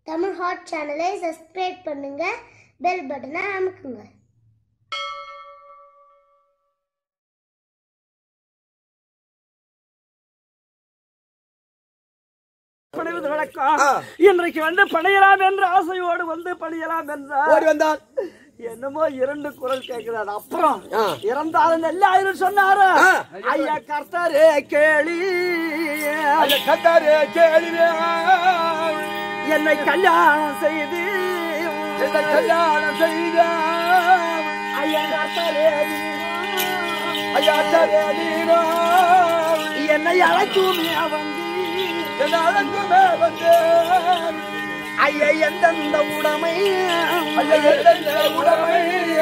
Tamil hot சேனலை subscribe பண்ணுங்க bell பட்டனை அமுக்குங்க பணிவது வழக்கம் இன்றைக்கு வந்து பணியலாம் என்று ஆசையோடு வந்து பணியலாம் என்றார் ஓடி வந்தால் என்னமோ இரண்டு குரல் கேட்கிறாரு அப்புறம் ஆ. இறந்தாலும் எல்லாரும் சொன்னாரு ஆ. ஐயா கர்த்தரே கேளி கத்தாரு கேளுவே என்னை கல்யாணம் செய்து இந்த கல்யாணம் செய்த ஐயா கர்த்தரே ஐயா தரே நீரோ என்னை அழைக்குமே வந்து என் அழகுமே வந்து ஐயா எந்தெந்த உடமை ஐயா எந்த உடமை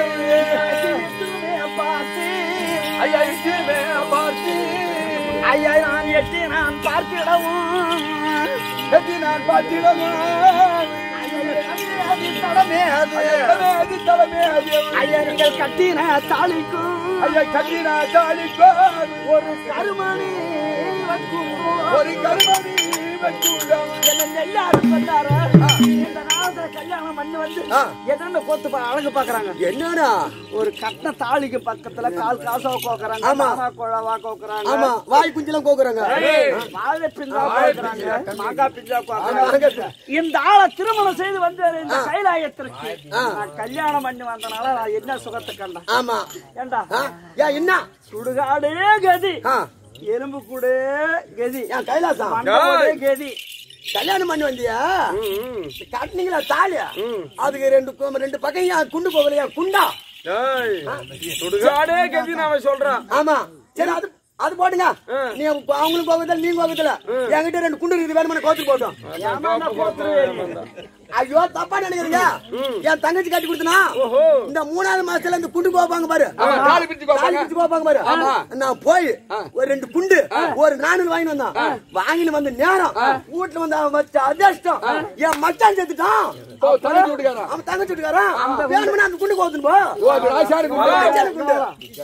பார்த்து ஐயா இட்டுமே பார்த்து ஐயா நான் எட்டி நான் பார்த்திடவும் கட்டி நான் பார்த்திடமா தடமே அது அது தலைமே அது ஐயா நீங்கள் கட்டின தாலிக்கும் ஐயா கட்டி நான் தாளிப்பார் ஒரு கருமணி வைக்கும் ஒரு கருமணி வைக்கூடம் என்ன எல்லாரும் சொன்னாரு இந்த நாளத்துல கல்யாணம் பண்ணி வந்து ஆ. என்னென்ன கோத்து பா- அழகு பாக்குறாங்க என்னடா ஒரு கட்ட தாலிக்கு பக்கத்துல கால் காசா கோக்குறாங்க ஆமா. மாமா குழவா கோக்குறாங்க ஆமா வாய் குஞ்செல்லாம் கோக்குறாங்க வாழை பிஞ்சா கோக்குறாங்க மாங்காய் பிஞ்சா ஆமா, கோக்குறாங்க இந்த ஆளை திருமணம் செய்து வந்தாரு இந்த கைலாயத்திற்கு ஆ. நான் கல்யாணம் பண்ணி வந்தனால நான் என்ன சுகத்தை கண்டேன் ஆமா ஏண்டா ஆ, ஏன் என்ன சுடுகாடே கதி ஆ, எலும்பு கூட கதி ஏன் கைலாசம் மண்டபோடே கதி கல்யாணம் பண்ணி வந்தியா கட்டினீங்களா தாலியா அதுக்கு ரெண்டு கு- ரெண்டு பக்கம் ஏன் குண்டு போகலையா குண்டா சுடுகாடே கதி நாம சொல்றான் ஆமா சரி அது அது போடுங்க நீ அவங்களும் கோபத்தில் நீங்க கோபத்துல என்கிட்ட ரெண்டு குண்டு இருக்குது வேணுமான கோத்து போட்டோம் ஏமாந்தா போத்துருவேன் ஐயோ தப்பா நினைக்கிறீங்க என் தங்கச்சி கட்டி கொடுத்தனா இந்த மூணாவது மாசத்துல இந்த குண்டு கோப்பாங்க பாரு தாலி பிரிச்சு கோப்பாங்க. தாலி பிரிச்சு கோப்பாங்க பாரு நான் போய் ஒரு ரெண்டு குண்டு ஒரு நானூறு வாங்கி வந்தான் வாங்கிட்டு வந்த நேரம் வீட்டுல வந்து அவன் வச்ச அதிர்ஷ்டம் என் மச்சான் செத்துட்டான் ஓ, தங்கச்சி வீட்டுக்காரன். அவன் தங்கச்சி வீட்டுக்காரன் வேணும்னா அந்த குண்டு கோத்துன்னு போ ஓ, அது ராசாருக்கு உண்டு. ராசாருக்கு உண்டு.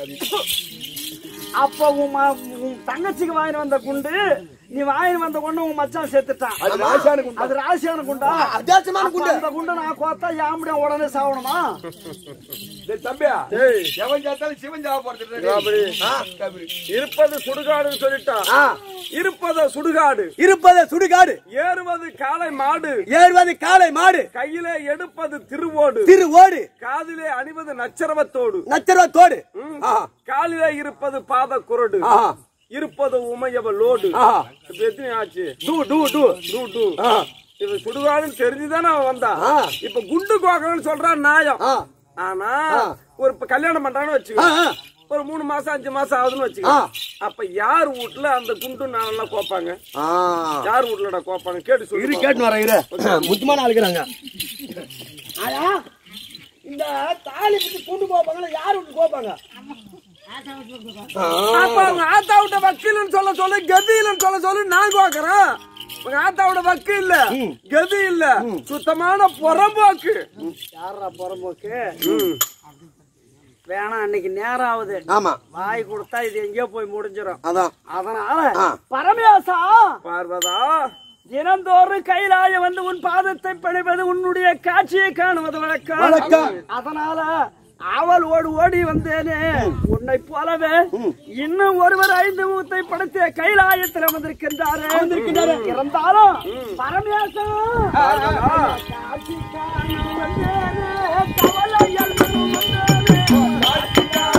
அப்ப உன் ம- உன் தங்கச்சிக்கு வாங்கிட்டு வந்த குண்டு நீ வாங்கிட்டு வந்த குண்டு உன் மச்சான் செத்துட்டான் அது ராசாருக்கு உண்டு. அது ராசியான குண்டா அதிர்ஷ்டமான அப்ப குண்டு அந்த குண்டை நான் கோத்தா யாமுடியா உடனே சாவணுமா டேய் தம்பியா எவன் சாத்தாலும் சிவன் சாவ போறது அப்படி. இருப்பது சுடுகாடுன்னு சொல்லிட்டான் ஆ. இருப்பது சுடுகாடு இருப்பது சுடுகாடு ஏறுவது காளை மாடு ஏறுவது காளை மாடு கையிலே எடுப்பது திருவோடு திரு ஓடு காதிலே அணிவது நச்சரவத்தோடு நச்சரவத்தோடு ஆஹா. காலிலே இருப்பது பாத குரடு ஆஹா. இருப்பது உமையவ லோடு ஆஹா. இப்ப எத்தனை ஆச்சு two two two two two ஆஹா. இது சுடுகாடுன்னு தெரிஞ்சுதானே அவன் வந்தான் ஆ. இப்ப குண்டு கோக்கணும்னு சொல்றான் நியாயம் ஆ. ஆனா ஆ. ஒரு இப்ப கல்யாணம் பண்றான்னு வச்சுக்கோ ஆ, ஆ. ஒரு மூணு மாசம் அஞ்சு மாசம் ஆகுதுன்னு வச்சுக்கோ ஆ. அப்ப யார் வீட்டுல அந்த குண்டு நாளெல்லாம் கோப்பாங்க ஆ. யார் வீட்டுலடா கோப்பாங்க கேட்டு இரு சொல்லு கேட்டு வரேன் இரு முக்கியமான ஆளுக்குறாங்க ஆயா இந்த தாலி பத்தி கொண்டு போப்பாங்களா யார் விட்டு கோப்பாங்க அப்ப அவங்க ஆத்தாவிட்ட வக்கீல்னு சொல்ல சொல்ல கதியிலன்னு சொல்ல சொல்லி நான் கோக்குறேன் உங்க ஆத்தாவோட வக்கு இல்ல கதி இல்ல சுத்தமான புறம்போக்கு யாரா புறம்போக்கு வேணாம் அன்னைக்கு நேரம் ஆகுது ஆமா வாய் கொடுத்தா இது எங்கேயோ போய் முடிஞ்சிடும் அதான் அதனால ஆ. பரமேசா பார்வதா தினந்தோறும் கைலாய வந்து உன் பாதத்தை பணிவது உன்னுடைய காட்சியை காணுவது வழக்கம் வழக்கம். அதனால அவள் ஓடி ஓடி வந்தேனே உன்னை போலவே இன்னும் ஒருவர் ஐந்து முகத்தை படைத்த கைலாயத்தில் வந்திருக்கின்றாரு இருந்தாலும் பரமேசம் காட்சி காண வந்தேனே, கவலைகள் வந்தேனே.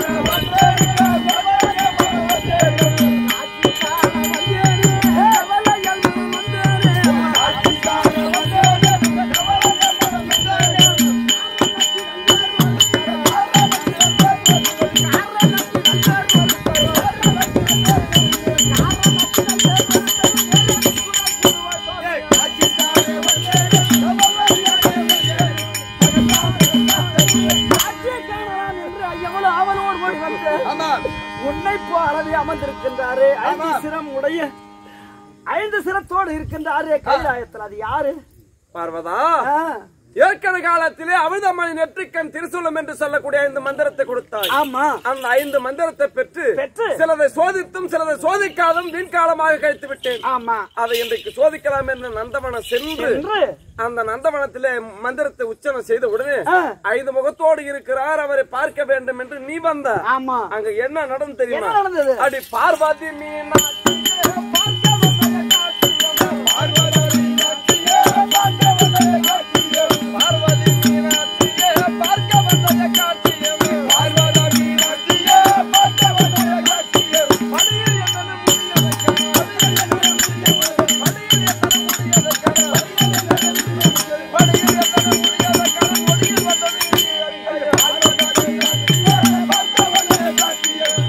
எவ்வளவு அவளோடு ஓடி வந்து ஆமா உன்னை போலவே அமர்ந்திருக்கின்றாரு ஐந்து சிரம் உடைய ஐந்து சிரத்தோடு இருக்கின்றாரு கைலாயத்தில் அது யாரு பார்வதா ஆ, ஏற்கன காலத்திலே அமிர்தமணி நெற்றிக்கண் திருசூலம் என்று சொல்லக்கூடிய ஐந்து மந்திரத்தை கொடுத்தாய் ஆமா அந்த ஐந்து மந்திரத்தை பெற்று பெற்று. சிலதை சோதித்தும் சிலதை சோதிக்காதும் வீண்காலமாக கழித்து விட்டேன் ஆமா அதை இன்றைக்கு சோதிக்கலாம் என்று நந்தவனம் சென்று என்று அந்த நந்தவனத்திலே மந்திரத்தை உச்சனம் செய்த உடனே ஆ. ஐந்து முகத்தோடு இருக்கிறார் அவரை பார்க்க வேண்டும் என்று நீ வந்த ஆமா அங்க என்ன நடந்து தெரியுமா என்ன நடந்தது? அடி பார்வதி மீனாட்சியே, பார்க்க வந்ததை காட்டியவளே, பார்வதி மீனாட்சியே, பார்க்க வந்ததை காட்டியவளே, பார்வதி மீனாட்சியே, பார்க்க வந்ததை காட்டியவளே, பார்வதி மீனாட்சியே, பார்க்க வந்ததை காட்டியவளே, படியில் என்னென்ன முடியதை கண்டு, படியில் என்னென்ன முடியதை கண்டு, படியில் என்னென்ன முடியதை கண்டு, படியில் என்னென்ன முடியதை கண்டு, முடியில் வந்தது நீ, பார்வதி மீனாட்சியே, பார்க்க வந்ததை காட்டியவளே,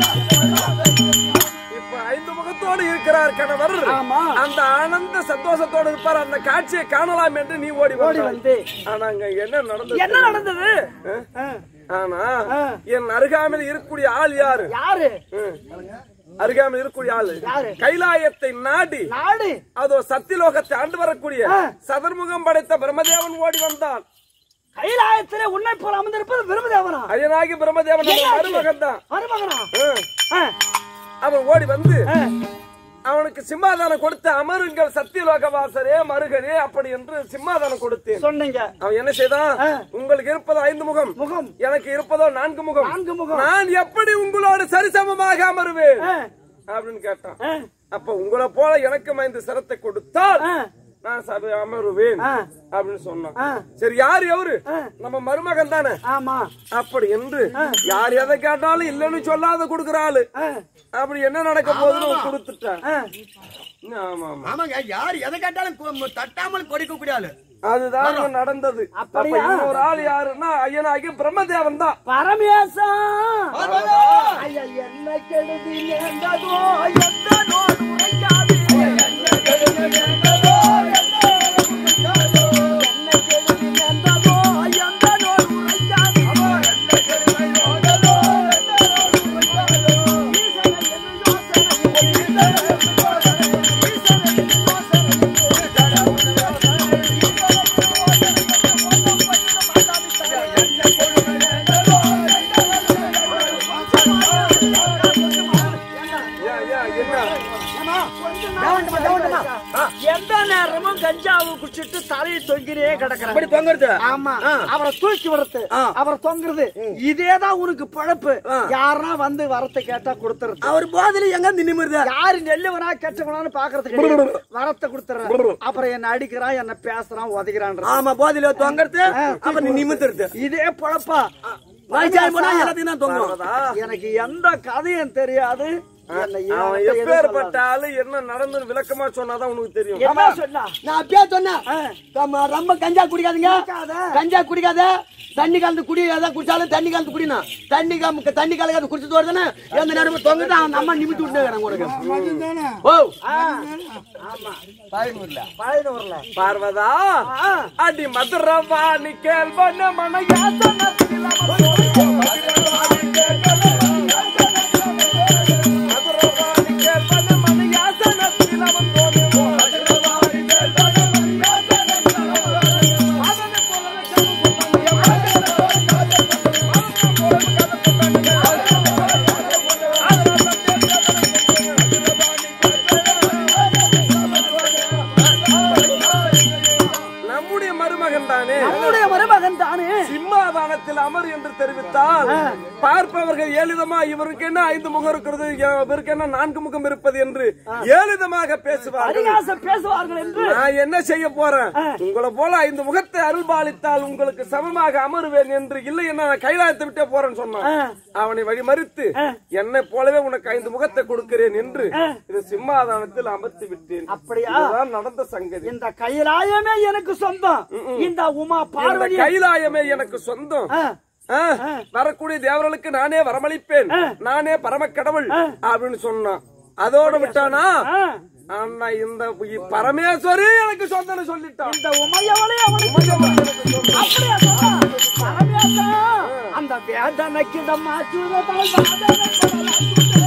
இப்ப ஐந்து முகத்தோடு இருக்கிறார் கணவர் ஆமா. அந்த ஆனந்த சந்தோஷத்தோடு இருப்பார் அந்த காட்சியை காணலாம் என்று நீ ஓடி ஓடி வந்தாய். வந்து ஆனா அங்க என்ன நடந்தது என்ன நடந்தது ஆ. ஆனா ஆ. என் அருகாமையில் இருக்கக்கூடிய ஆள் யாரு யாரு ம். அருகாமையில் இருக்கக்கூடிய ஆளு யாரு? கைலாயத்தை நாடி நாடு அதோ சத்தியலோகத்தை ஆண்டு வரக்கூடிய ஆ. சதர்முகம் படைத்த பிரம்மதேவன் ஓடி வந்தான் கைலாயத்திலே உன்னை போல அமர்ந்திருப்பது பிரம்மதேவனா அயனாகி பிரம்மதேவன் என்னாச்சு? மருமகன் தான் மருமகனா ஆ. அவன் ஓடி வந்து ஆ. அவனுக்கு சிம்மாதானம் கொடுத்து அமருங்கள் சத்தியலோக வாசரே மருகனே அப்படி என்று சிம்மாதானம் கொடுத்தேன் சொன்னீங்க அவன் என்ன செய்தான் ஆ. உங்களுக்கு இருப்பதோ ஐந்து முகம் முகம் எனக்கு இருப்பதோ நான்கு முகம் நான்கு முகம். நான் எப்படி உங்களோடு சரிசமமாக அமருவேன் ஆ. அப்படின்னு கேட்டான் ஆ. அப்ப உங்களை போல எனக்கும் ஐந்து சிரத்தை கொடுத்தால் ஆ. நான் சபை அமருவேன் ஆ. அப்படின்னு சொன்னான் ஆ. சரி யார் எவரு ஆ. நம்ம மருமகன் தானே ஆமா அப்படி என்று யார் எதை கேட்டாலும் இல்லைன்னு சொல்லாத கொடுக்கிற ஆளு ஆ. அப்படி என்ன நடக்க போகுதுன்னு கொடுத்துட்டான் ஆ. ஆமா ஆமா ஆமாங்க யார் எதை கேட்டாலும் கு- தட்டாமல் கொடுக்க கூடிய அதுதான் இங்க நடந்தது அப்ப அப்படியா? இன்னொரு ஆள் யாருன்னா ஐயனாகி பிரம்மதேவன் தான் பரமேசா ஐயா என்ன கெடுதி நேர்ந்ததோ எந்த நோடு உரைக்காது என்ன கெடுதி நேர்ந்ததோ எந்த நோடு உரைக்காது ஏன், ஏன், என்ன எந்த நேரமும் கஞ்சாவை குடிச்சிட்டு தலையை தொங்கினே கிடக்குறாங்க அப்படி தொங்குறது ஆமா அவரை தூக்கி விடுறது ஆ. அவரை தொங்குறது இதேதான் உனக்கு பழப்பு யாருன்னா வந்து வரத்தை கேட்டா கொடுத்துறது அவர் போதில எங்க நிமிருது யாரு நெல்லுவனா கெட்டவனான்னு பாக்குறதுக்கு வரத்தை கொடுத்துறேன் அப்புறம் என்ன அடிக்கிறான் என்ன பேசுறான் உதைக்கிறான் ஆமா போதில தொங்குறது அப்புறம் நீ நிமித்துறது இதே பொழப்பா வயசாகி போனா எல்லாத்தையும் தான் தொங்கும் எனக்கு எந்த கதையும் தெரியாது என்னை அவன் ஏன் எதுவும் எப்பேற்பட்ட சொல்லாத. ஆளு என்ன நடந்து விளக்கமா சொன்னாதான் உனக்கு தெரியும் என்ன சொன்னா நான் அப்பயே சொன்னேன் நம்ம ரொம்ப கஞ்சா குடிக்காதீங்க குடிக்காத. கஞ்சா குடிக்காத தண்ணி கலந்து குடி எதாவது குடிச்சாலும் தண்ணி கலந்து குடினா தண்ணி கம்- தண்ணி கலக்காத குடிச்சிட்டு வருதுன்னு எந்த நேரமும் தொங்கிட்டு அவன் அம்மா நிமித்தி விட்டுக்கிறாங்க உனக்கு ஓ பழையனூர்ல பார்வதா ஆ. அடி மதுரவாணி கேள்வன மனையாசனத்தில் மதுரவாணி கேள்வன மனையாசனத்தில் அவன் தோன்றுவோம். மதுரவாணி கேள்வன மனையாசனத்தில் அவன் தோன்றுவோம். அதனை போலவே நம்முடைய மருமகன் தானே நம்முடைய மருமகன் தானே சிம்மாதானத்தில் அமர் என்று தெரிவித்தால் பார்ப்பவர்கள் ஏளிதமா இவருக்கு என்ன ஐந்து முகம் இருக்கிறது இவருக்கு என்ன நான்கு முகம் இருப்பது என்று ஏளிதமாக பேசுவார்கள் பரிகாசம் பேசுவார்கள் என்று நான் என்ன செய்ய போறேன் உங்களை போல ஐந்து முகத்தை அருள்பாலித்தால் உங்களுக்கு சமமாக அமருவேன் என்று இல்லை என்ன நான் கைலாயத்தை விட்டே போறேன்னு சொன்னான் அவனை வழி மறித்து என்னை போலவே உனக்கு ஐந்து முகத்தை கொடுக்கிறேன் என்று இது சிம்மாதானத்தில் அமர்த்தி விட்டேன் அப்படியா? இதுதான் நடந்த சங்கதி இந்த கைலாயமே எனக்கு சொந்தம் இந்த உமா இந்த பார்வதி கைலாயமே எனக்கு சொந்தம் ஆ. ஆ, வரக்கூடிய தேவர்களுக்கு நானே வரமளிப்பேன் நானே பரம கடவுள் அப்படின்னு சொன்னான் அதோட விட்டானா ஆ. ஆனா இந்த இ- பரமேஸ்வரி எனக்கு சொந்தம்னு சொல்லிட்டான் இந்த உமையவளே அவனுக்கு அப்படியா சொன்னா? பரமேசா, அந்த வேதனைக்கு நம்ம அச்சுறுத்தல் வேதனை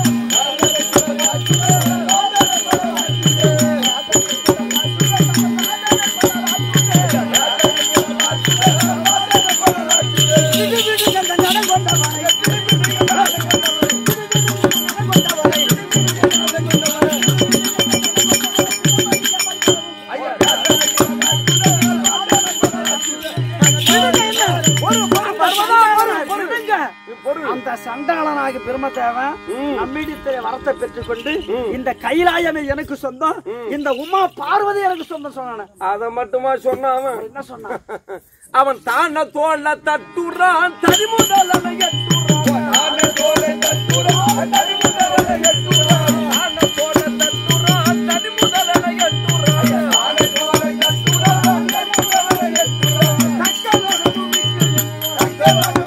அந்த சண்டாளனாகி பெருமதேவன் நம்மிடத்திலே வரத்தை பெற்றுக்கொண்டு இந்த கைலாயமே எனக்கு சொந்தம் இந்த உமா பார்வதி எனக்கு சொந்தம் சொன்னான அத மட்டுமா சொன்னான் அவன் என்ன சொன்னான் அவன் தான தோல்ல தட்டுறான் தனி முதல்ல எட்டுறான் தான தோலை தட்டுறான் தனி முதல்ல எட்டுறான் தான தோலை தட்டுறான் தனி முதல்ல எட்டுறான் தான தோலை தட்டுறான் தனி முதல்ல எட்டுறான் தக்கலகமும் தக்கலகமும்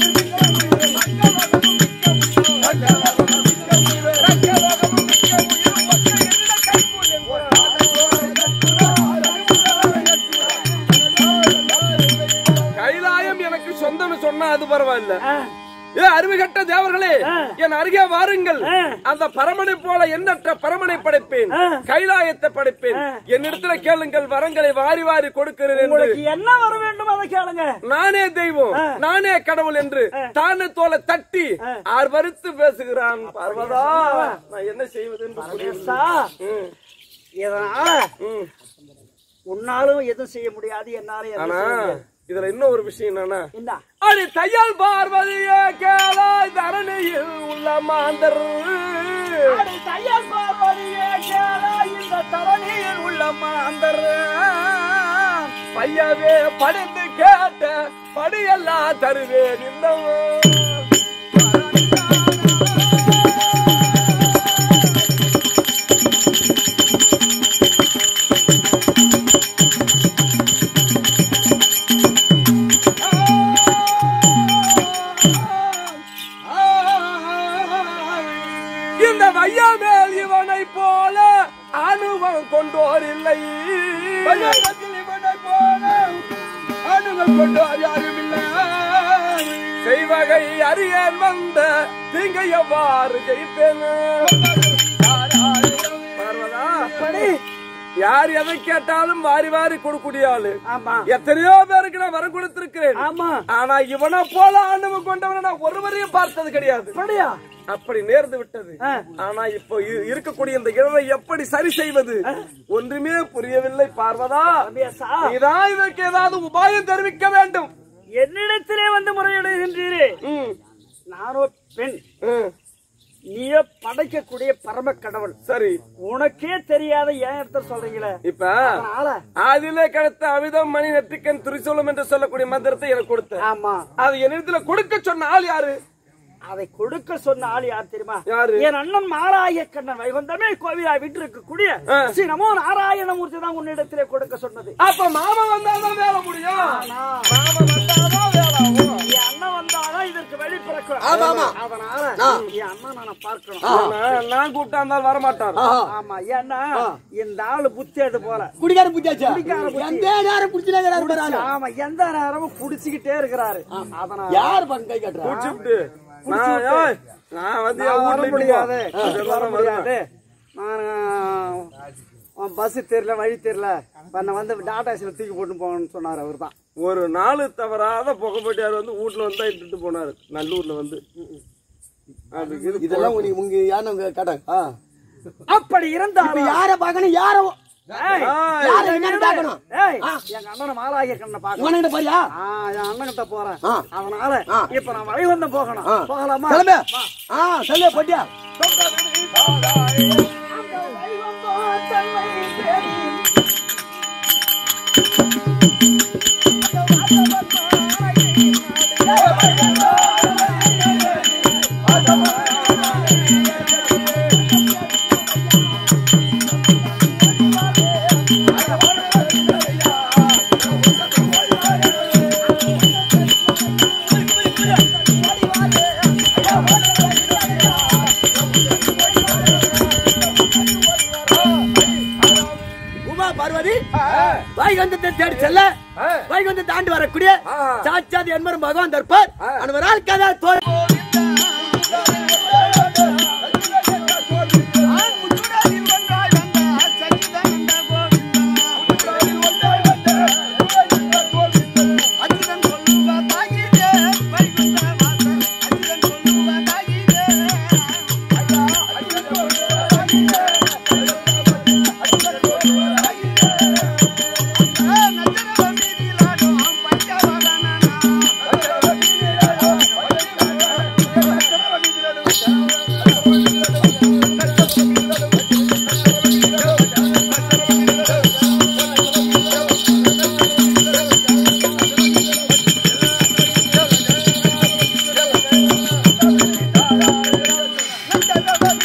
கைலாயம் எனக்கு சொந்தம்னு சொன்னா அது பரவாயில்ல ஏ அறிவுகட்ட தேவர்களே என் அருகே வாருங்கள் அந்த பரமனை போல எண்ணற்ற பரமனை படைப்பேன் கைலாயத்தை படைப்பேன் என்னிடத்துல கேளுங்கள் வரங்களை வாரி வாரி கொடுக்கிறேன் என்று உங்களுக்கு என்ன வர வேண்டும் அதை கேளுங்க நானே தெய்வம் நானே கடவுள் என்று தானே தோலை தட்டி ஆர் வறுத்து பேசுகிறான் பார்வதா நான் என்ன செய்வது என்று புரியவில்லை. சா, ம், இதனால ம். உன்னாலும் எதுவும் செய்ய முடியாது என்னாலும் எதுவும் ஆனா செய்ய முடியாது. இதுல இன்னும் ஒரு விஷயம் என்னன்னா என்ன அடி தையல் பார்வதியே கேளாய் தரணியில் உள்ள மாந்தர் அடி தையல் பார்வதியே கேளா இந்த தரணியில் உள்ள மாந்தர் பையவே படிந்து கேட்ட படியெல்லாம் தருவேன் இந்த இந்த வையமேல் இவனை போல அனுபவம் கொண்டோர் இல்லை இவனை போல அனுபவம் கொண்டோர் யாரும் இல்லை செய்வகை அறியன் வந்த தீங்க எவ்வாறு ஜெயிப்பேன் பார்வதா அப்படி யார் எதை கேட்டாலும் வாரி வாரி கொடுக்கூடிய ஆளு ஆமா எத்தனையோ பேருக்கு நான் வரம் கொடுத்திருக்கிறேன் ஆமா ஆனா இவனை போல ஆண்டவன் கொண்டவனை நான் ஒருவரையும் பார்த்தது கிடையாது அப்படியா அப்படி நேர்ந்து விட்டது ஆ. ஆனா இப்போ இ- இருக்கக்கூடிய இந்த இழவை எப்படி சரி செய்வது ஒன்றுமே புரியவில்லை பார்வதா ரமேஷா, நீதான் இதற்கு ஏதாவது உபாயம் தெரிவிக்க வேண்டும் என்னிடத்திலே வந்து முறையிடுகின்றீரே ம், நானோ பெண் ம், நீயோ படைக்கக்கூடிய பரம கடவுள் சரி உனக்கே தெரியாத ஏன் இடத்த சொல்றீங்களே இப்ப அதனால அதிலே கடத்த அமிதம் மணி நெற்றிக்கன் துரிசூலம் என்று சொல்லக்கூடிய மந்திரத்தை எனக்கு கொடுத்த ஆமா அது என்னிடத்துல கொடுக்க சொன்ன ஆள் யாரு அதை கொடுக்க சொன்ன ஆள் யார் தெரியுமா யாரு? என் அண்ணன் நாராய கண்ணன் வைகுந்தமே கோவிலா விட்டு இருக்கக்கூடிய ஆ. ஸ்ரீ நமோ நாராயணமூர்த்தி தான் உன்னிடத்திலே கொடுக்க சொன்னது அப்ப மாமா வந்தாதான் வேலை முடியும் ஆனா, மாமா வந்தாதான் வேலை ஆகும் என் அண்ணன் வந்தாதான் இதற்கு வெளி பிறக்கும் ஆமா, ஆமா. அதனால ஆ. என் அண்ணன் நான் பார்க்கணும் நான் நான் கூப்பிட்டா இருந்தாலும் வரமாட்டார் ஆமா ஏன்னா இந்த ஆளு புத்தி அது போல குடிகார புடிச்சாச்சா குடிகார புத்தி. எந்த நேரம் புடிச்சுனாங்க ஆமா எந்த நேரமும் குடிச்சுக்கிட்டே இருக்கிறாரு அதனால யார் பண்ண கை கட்டுறா குடிச்சுட்டு நான் ஏய், நான் வந்து என் நான் வர வீட்டுல முடியாது இட்டு போ. வர அதெல்லாம் முடியாது வருவேன். நான் பஸ் தெரியல வழி தெரியல பண்ண வந்து டாடா ஏசில தூக்கி போட்டு போகணும்னு சொன்னார் அவர் தான் ஒரு நாள் தவறாத புகைப்பட்டியார் வந்து வீட்டுல வந்து இட்டுட்டு போனாரு நல்லூர்ல வந்து அது இது இதெல்லாம் உனக்கு உங்க யானை கேட்டாங்க அப்படி இருந்தாலும் இப்ப யார பாக்கணும் யார ஏய், யார என்னன்னு பாக்கணும் ஏய், எங்க அண்ணனை மாலாகிய கண்ணை பாக்கணும் உங்ககிட்ட பாரியா ஆ, என் அண்ணன் கிட்ட போறேன் ஆ. அதனால ஆ. இப்ப நான் வைகுந்தம் போகணும் ஆ. போகலாமா கிளம்பு ஆ சொல்லு போட்டியா உமா பார்வதி வைகுந்தத்தை தேடி செல்ல வைகுந்தத்தை தாண்டி வரக்கூடிய சாட்சாத் என்பரும் பகவான் தர்பார் அனுவரால் கதா தோல்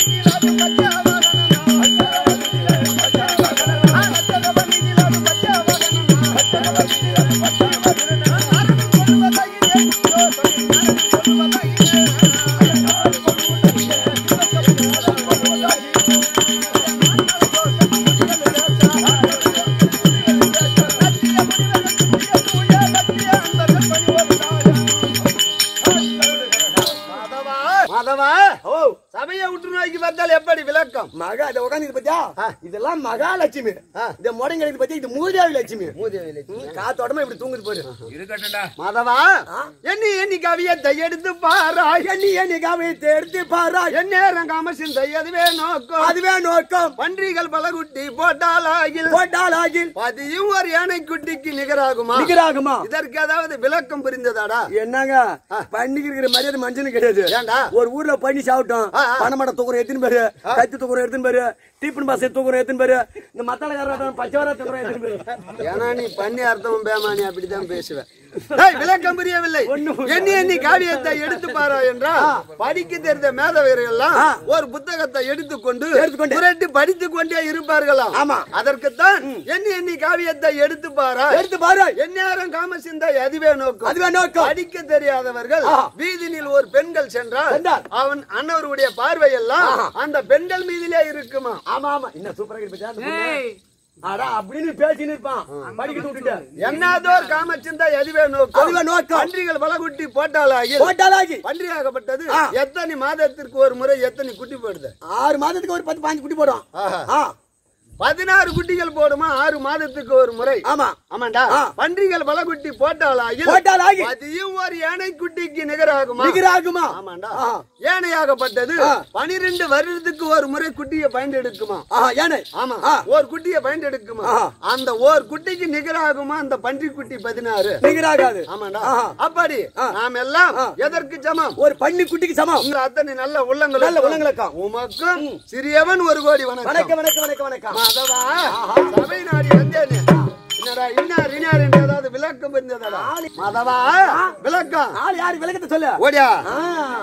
மாதவா ஓ சபையை உற்று நோக்கி பார்த்தால் எப்படி விளக்கம் மகா இத உட்காந்து பத்தியா இதெல்லாம் மகாலட்சுமி இந்த முடங்கி பத்தி இது மூதேவி லட்சுமி ம், காத்தோட்டமா இப்படி தூங்குது பாரு மாதவா எண்ணி எண்ணி கவியத்தை எடுத்து பாரா எண்ணி எண்ணி கவித்தை எடுத்து பாரா எந்நேரம் காமசிந்தை அதுவே நோக்கம் அதுவே நோக்கம் பன்றிகள் பலகுட்டி போட்டால் ஆகில் போட்டால் ஆகில் பதியும் ஒரு யானை குட்டிக்கு நிகராகுமா நிகராகுமா இதற்கு ஏதாவது விளக்கம் புரிந்ததாடா என்னங்க பண்ணிக்கு இருக்கிற மரியாதை மனுஷனுக்கு கிடையாது ஏன்டா? ஒரு ஊர்ல பண்ணி சாப்பிட்டோம் ஆ, ஆ. பணமட தூக்குற எத்தனை பேரு கத்தி தூக்குற எத்தனை பேரு டீப்பன் பாஸ் தூக்குற எத்தனை பேரு இந்த மத்தாளக்கார பச்சைவரா தூக்குற எத்தனை பேரு ஏன்னா நீ பண்ணி அர்த்தமும் பேமானி அப்படித்தான் பேசுவேன் டேய், விளக்கம் புரியவில்லை எண்ணி எண்ணி காவியத்தை எடுத்து பாரா என்றால் படிக்க தெரிந்த மேதவர்கள் எல்லாம் ஒரு புத்தகத்தை எடுத்துக்கொண்டு எடுத்துக்கொண்டு. புரட்டி படித்துக் கொண்டே இருப்பார்களாம் ஆமா. அதற்குத்தான் எண்ணி எண்ணி காவியத்தை எடுத்து பாரா எடுத்து பாரு எந்நேரம் காமசிந்தை அதுவே நோக்கம் அதுவே நோக்கம் படிக்க தெரியாதவர்கள் ஆ. வீதினில் ஒரு பெண்கள் சென்றால் சென்றால். அவன் அன்னவருடைய பார்வை எல்லாம் அந்த பெண்கள் மீதிலே இருக்குமா ஆமா ஆமா என்ன சூப்பரா இருக்கு பாத்தியா அந்த பொண்ணு? அடா அப்படின்னு பேசின்னு இருப்பான் படிக்க விட்டுட்டு என்னாதோர் காமச்சிந்தை அதுவே நோக்கம் அதுவே நோக்கம். பன்றிகள் பலகுட்டி போட்டாலாகி போட்டாலாகி பன்றியாகப்பட்டது ஆ. எத்தனை மாதத்திற்கு ஒரு முறை எத்தனை குட்டி போடுது ஆறு மாதத்துக்கு ஒரு பத்து பாஞ்சு குட்டி போடும் ஆஹா. ஆ, பதினாறு குட்டிகள் போடுமா ஆறு மாதத்துக்கு ஒரு முறை ஆமா ஆமாண்டா ஆ. பன்றிகள் பலகுட்டி போட்டாலாகி போட்டாலாகி அதையும் ஒரு யானை குட்டிக்கு நிகராகுமா நிகராகுமா ஆமாண்டா ஆ. ஏனையாகப்பட்டது ஆ. பனிரெண்டு வருடத்துக்கு ஒரு முறை குட்டியை பயன்படுக்குமா ஆஹா யானை ஆமா ஆ. ஒரு குட்டியை பயன்படுக்குமா ஆ. அந்த ஒரு குட்டிக்கு நிகராகுமா அந்த பன்றி குட்டி பதினாறு நிகராகாது ஆமாண்டா ஆஹா. அப்படி ஆ. நாம் எல்லாம் எதற்கு சமம் ஒரு பண்ணி குட்டிக்கு சமம் உங்க அத்தனை நல்ல உள்ளங்கள் நல்ல உள்ளங்களுக்கும். உமக்கும் சிறியவன் ஒரு கோடி வணக்கம் வணக்கம் வணக்கம் வணக்கம் வணக்கம் மாதவா சபை நாடி வந்தேனே என்னடா இன்னார் இன்னார் என்று ஏதாவது விளக்கம் இருந்ததா மாதவா விளக்கம் ஆள் யாரு விளக்கத்தை சொல்லு ஓடியா ஆ.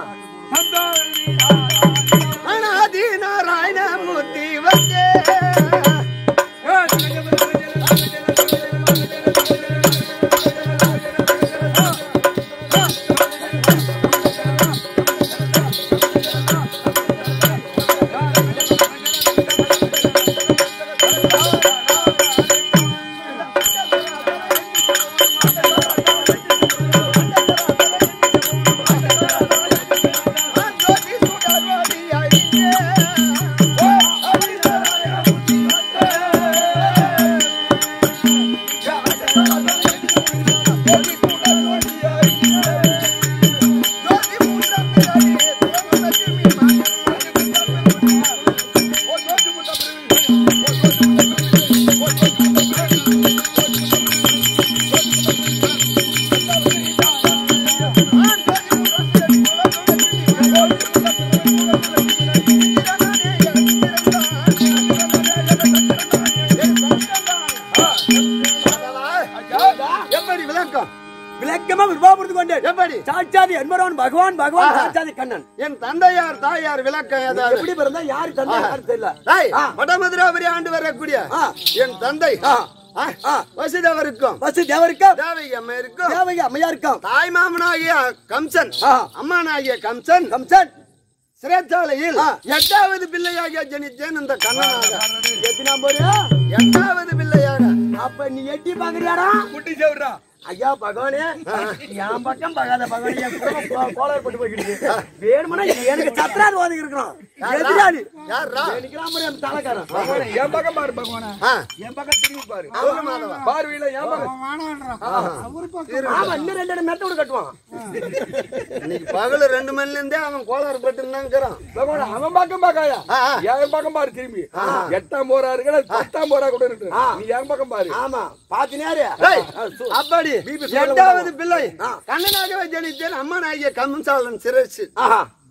அனாதி நாராயண மூர்த்தி வந்தே ஜோதி சுடர்வதி அழிந்தே எப்படி விளக்கம் விளக்கமா விருப்பப்படுத்து கொண்டு எப்படி சாட்சாதி என்பவன் பகவான் பகவான் சாட்சாதி கண்ணன் என் தந்தையார் தாயார் விளக்கம் ஏதாவது எப்படி பிறந்தா யாரு தந்தா யாரு தெரியல டேய், ஆ. வடமதுராபுரி ஆண்டு வரக்கூடிய ஆ. என் தந்தை ஆ. ஆ, ஆ. வசுதேவருக்கும் பசு தேவருக்கும் தேவகி அம்மையருக்கும் தேவகி அம்மையாருக்கும் தாய் மாமனாகிய கம்சன் ஆ. அம்மானாகிய கம்சன் கம்சன் சிறைச்சாலையில் ஆ. எட்டாவது பிள்ளையாக ஜனித்தேன் இந்த கண்ணனாக எத்தனாம் போரு எட்டாவது பிள்ளையாக அப்ப நீ எட்டி பாக்குறியாடா குட்டி செவிடுறா ஐயா பகவானே என் பக்கம் பகாத பகவானே என் குடும்பம் கோ- கோளாறு பட்டு போய்கிட்டு வேணுமனா எனக்கு சத்ராது ஓதுக்கு இருக்கிறோம் எதிராளி யாரா நிக்கிறான் பாரு என் தலைக்காரன் என் பக்கம் பாரு பகவானா ஆ. என் பக்கம் திரும்பி பாரு சொல்லு மாதவா. பார்வையில என் பக்கம் ஆமா இன்னும் ரெண்டு ரெண்டு மெத்த கூட கட்டுவான் இன்னைக்கு பகல் ரெண்டு மணில இருந்தே அவன் கோளாறு பட்டு இருக்கிறான் பகவானா அவன் பக்கம் பாக்காயா ஆ, ஆ. என் பக்கம் பாரு திரும்பி எட்டாம் போரா இருக்கு பத்தாம் போரா கூட இருக்கு நீ என் பக்கம் பாரு ஆமா பாத்தினாரு டேய், அப்படி பிபி சுகர் எட்டாவது பிள்ளை ஆ. கண்ணனாகவே ஜனித்தேன் அம்மா நாயகிய கம்சாலன் சிரசு ஆஹா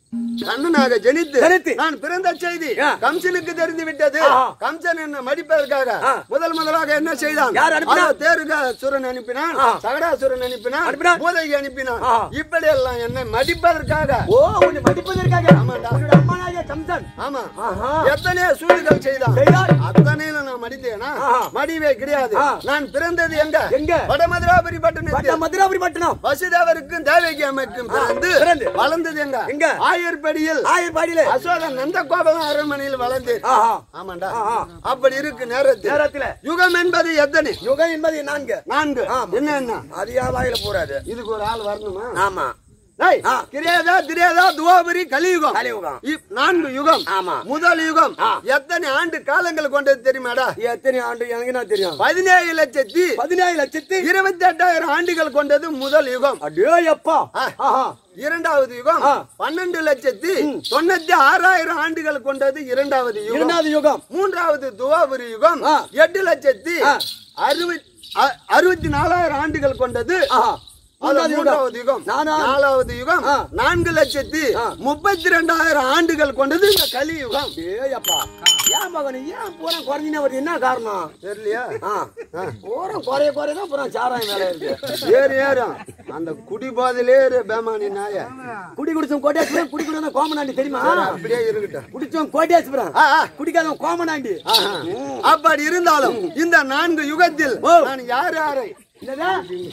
கண்ணனாக ஜனித்து ஜனித்து. நான் பிறந்த செய்தி ஆ. கம்சனுக்கு தெரிந்து விட்டது ஆஹா. கம்சன் என்ன மடிப்பதற்காக ஆ. முதல் முதலாக என்ன செய்தான் யார் அனுப்பினான்? அதோ தேருகாசுரன் அனுப்பினான் ஆ. சகடாசுரன் அனுப்பினான் அனுப்பினான். பூதகி அனுப்பினான் ஆ. இப்படி எல்லாம் என்னை மடிப்பதற்காக ஓ உன்னை மதிப்பதற்காக ஆமாண்டா. உன்னோட அம்மானாகிய கம்சன் ஆமா ஆஹா. எத்தனையோ சூழ்நிலை செய்தான் செய்தான். அத்தனையில நான் மடித்தேனா ஆஹா. மடிவே கிடையாது ஆ. நான் பிறந்தது எங்க எங்க? வடமதுராபுரி பட்ட பட்டணத்தில் மதுராபுரி பட்டணம் வசுதேவருக்கும் தேவகி அம்மைக்கும் பிறந்து பிறந்து. வளர்ந்தது எங்க எங்க? ஆயர்படியில் ஆயர்பாடியில அசோக நந்த கோபலம் அரண்மனையில் வளர்ந்து ஆஹா. ஆமாண்டா ஆஹா. அப்படி இருக்கு நேரத்தில் நேரத்துல யுகம் என்பது எத்தனை யுகம் என்பது நான்கு நான்கு ஆமா. என்ன என்ன அதிகா வாயில போறாது இதுக்கு ஒரு ஆள் வரணுமா ஆமா டேய், ஆ. கிரேதா திரேதா துவாபரி கலியுகம் கலியுகம். இப்- நான்கு யுகம் ஆமா. முதல் யுகம் ஆ. எத்தனை ஆண்டு காலங்கள் கொண்டது தெரியுமாடா எத்தனை ஆண்டு எனக்கு என்ன தெரியும் பதினேழு லட்சத்தி பதினேழு லட்சத்தி இருபத்தி எட்டாயிரம் ஆண்டுகள் கொண்டது முதல் யுகம் அடே அப்பா ஆ. ஆஹா. இரண்டாவது யுகம் ஆ. பன்னெண்டு லட்சத்தி தொண்ணூத்தி ஆறாயிரம் ஆண்டுகள் கொண்டது இரண்டாவது யுகம் இரண்டாவது யுகம் மூன்றாவது துவாபரி யுகம் ஆ. எட்டு லட்சத்தி ஆ. அறுபத்தி அ- அறுபத்தி நாலாயிரம் ஆண்டுகள் கொண்டது ஆஹா. அது மூன்றாவது யுகம். மூன்றாவது யுகம் நானா- நாலாவது யுகம் ஆ. நான்கு லட்சத்தி ஆ. முப்பத்தி ரெண்டாயிரம் ஆண்டுகள் கொண்டது இந்த கலியுகம் ஏய் அப்பா ஏன் மகன் ஏன் பூரா குறைஞ்சினே வருது என்ன காரணம் தெரியலையா ஆ. பூரா குறைய குறைய தான் பூரா சாராயம் வேலை இருக்கு ஏறு ஏறும் அந்த குடி போதிலே ஏறு பேமானி நாய குடி குடிச்சவன் கோட்டேஸ்வரன் குடி குடிச்சவன் கோமனாண்டி தெரியுமா சரி, அப்படியே இருக்கட்டும் குடிச்சவன் கோட்டேஸ்வரன் ஆ, ஆ. குடிக்காதவன் கோமனாண்டி ஆஹா. அப்படி இருந்தாலும் இந்த நான்கு யுகத்தில் நான் யார் யாரை என்னதா?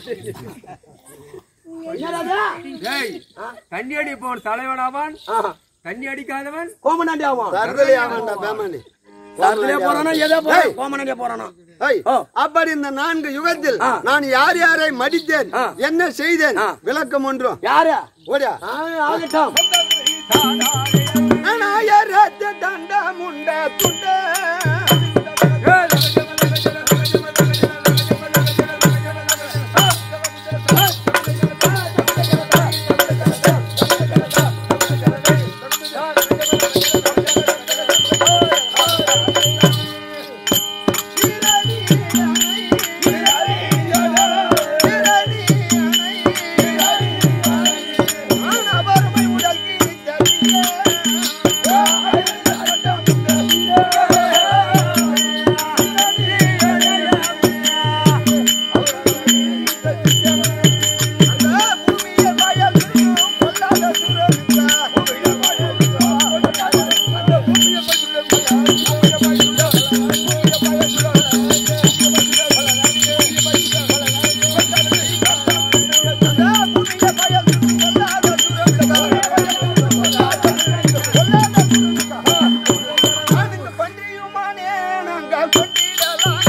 என்னடா டேய், தண்ணி அடிப்பவன் தலைவனாவான் ஆஹா. தண்ணி அடிக்காதவன் கோமனாண்டி ஆவான் தருதலை ஆவான்டா பேமானி அதுலயே போறானா எதோ ஏய். போறான் கோமனாண்டியே போறானா ஏய், ஓ. அப்படி இந்த நான்கு யுகத்தில் ஆ. நான் யார் யாரை மடித்தேன் ஆ. என்ன செய்தேன் ஆ. விளக்கம் ஒன்றும் யாரு ஓடியா ஆ, ஆகட்டும் நாயரத்து தண்ட முண்ட துண்ட பன்றியுமானே நாங்கள் கொண்டிடலாம்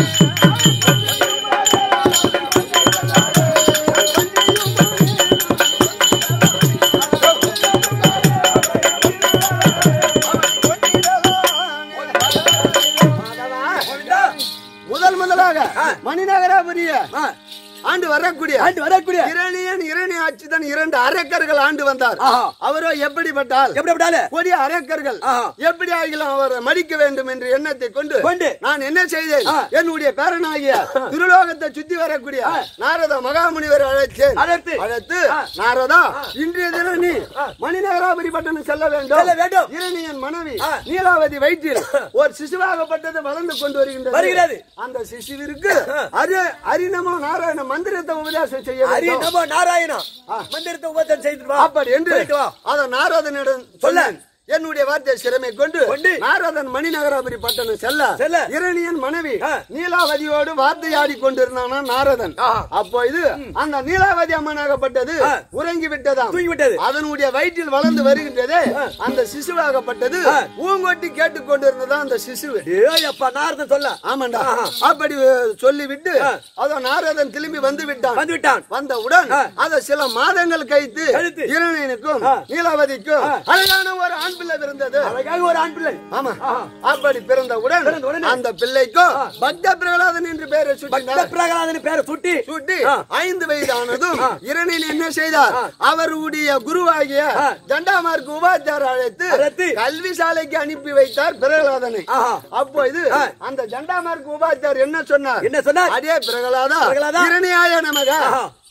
முதல் முதலாக மணிநகராபுரிய ஆண்டு வரக்கூடிய ஆண்டு வரக்கூடிய இரணியன் இரணி ஆட்சிதான் இரண்டு அரக்கர்கள் ஆண்டு வந்தார் ஆஹா. அவரோ எப்படிப்பட்டால் எப்படி எப்படால கொடிய அரக்கர்கள் ஆஹா. எப்படி ஆகிலும் அவரை மடிக்க வேண்டும் என்ற எண்ணத்தை கொண்டு கொண்டு. நான் என்ன செய்தேன் ஆ. என்னுடைய பேரனாகிய திருலோகத்தை சுத்தி வரக்கூடிய நாரத மகாமுனிவர் அழைத்தேன் அழைத்து. அழைத்து நாரதா இன்றைய தினம் நீ மணிநகராபுரி பட்டணம் செல்ல வேண்டும் செல்ல வேண்டும். இரணியன் மனைவி ஆ. நீலாவதி வயிற்றில் ஒரு சிசுவாகப்பட்டது வளர்ந்து கொண்டு வருகின்றது வருகிறது. அந்த சிசுவிற்கு அரி அரிநமோ நாராயண மந்திரத்தை உபதேசம் செய்ய ஹரி வேண்டும் நமோ நாராயணா மந்திரத்தை உபதேசம் செய்துட்டு வா அப்படி என்று போயிட்டு வா. அத நாரதனிடம் சொல்ல என்னுடைய வார்த்தை சிறமை கொண்டு கொண்டு. நாரதன் மணிநகராபுரி பட்டணம் செல்ல செல்ல. இரணியன் மனைவி ஆ. நீலாவதியோடு வார்த்தையாடி கொண்டிருந்தானா நாரதன் ஆஹா. அப்போ இது அந்த நீலாவதி அம்மனாகப்பட்டது ஆ. உறங்கி விட்டதாம் தூங்கி விட்டது. அதனுடைய வயிற்றில் வளர்ந்து வருகின்றதே அந்த சிசுவாகப்பட்டது ஆ. பூங்கொட்டி கேட்டுக் கொண்டிருந்ததா அந்த சிசு ஏய் அப்பா நாரதன் சொல்ல ஆமாண்டா ஆஹா. அப்படி அஹ், சொல்லிவிட்டு ஆ. அதோ நாரதன் திரும்பி வந்து விட்டான் வந்து விட்டான் வந்தவுடன் ஆ. அத சில மாதங்கள் கழித்து கழித்து. இரணியனுக்கும் ஆ. நீலாவதிக்கும் ஆ. அழகான ஒரு ஆண் பிள்ளை பிறந்தது அழகாக ஒரு ஆண் பிள்ளை ஆமா ஆ. அப்படி பிறந்தவுடன் பிறந்த உடனே. அந்த பிள்ளைக்கும் பக்த பிரகலாதன் என்று பெயரை பக்த சுட்டினார் பிரகலாதன் பேரை சுட்டி சுட்டி ஆ. ஐந்து வயதானதும் இரணியன் என்ன செய்தார் அவருடைய குருவாகிய ஆ. ஜண்டாமார்க்கு உபாத்தியார் அழைத்து அழைத்து. கல்வி சாலைக்கு அனுப்பி வைத்தார் பிரகலாதனை ஆஹா. அப்போ இது ஆ. அந்த ஜண்டாமார்க்கு உபாத்தியார் என்ன சொன்னார் என்ன சொன்னார்? அடே பிரகலாதா பிரகலாதா. இரணியாய நமக ஆஹா.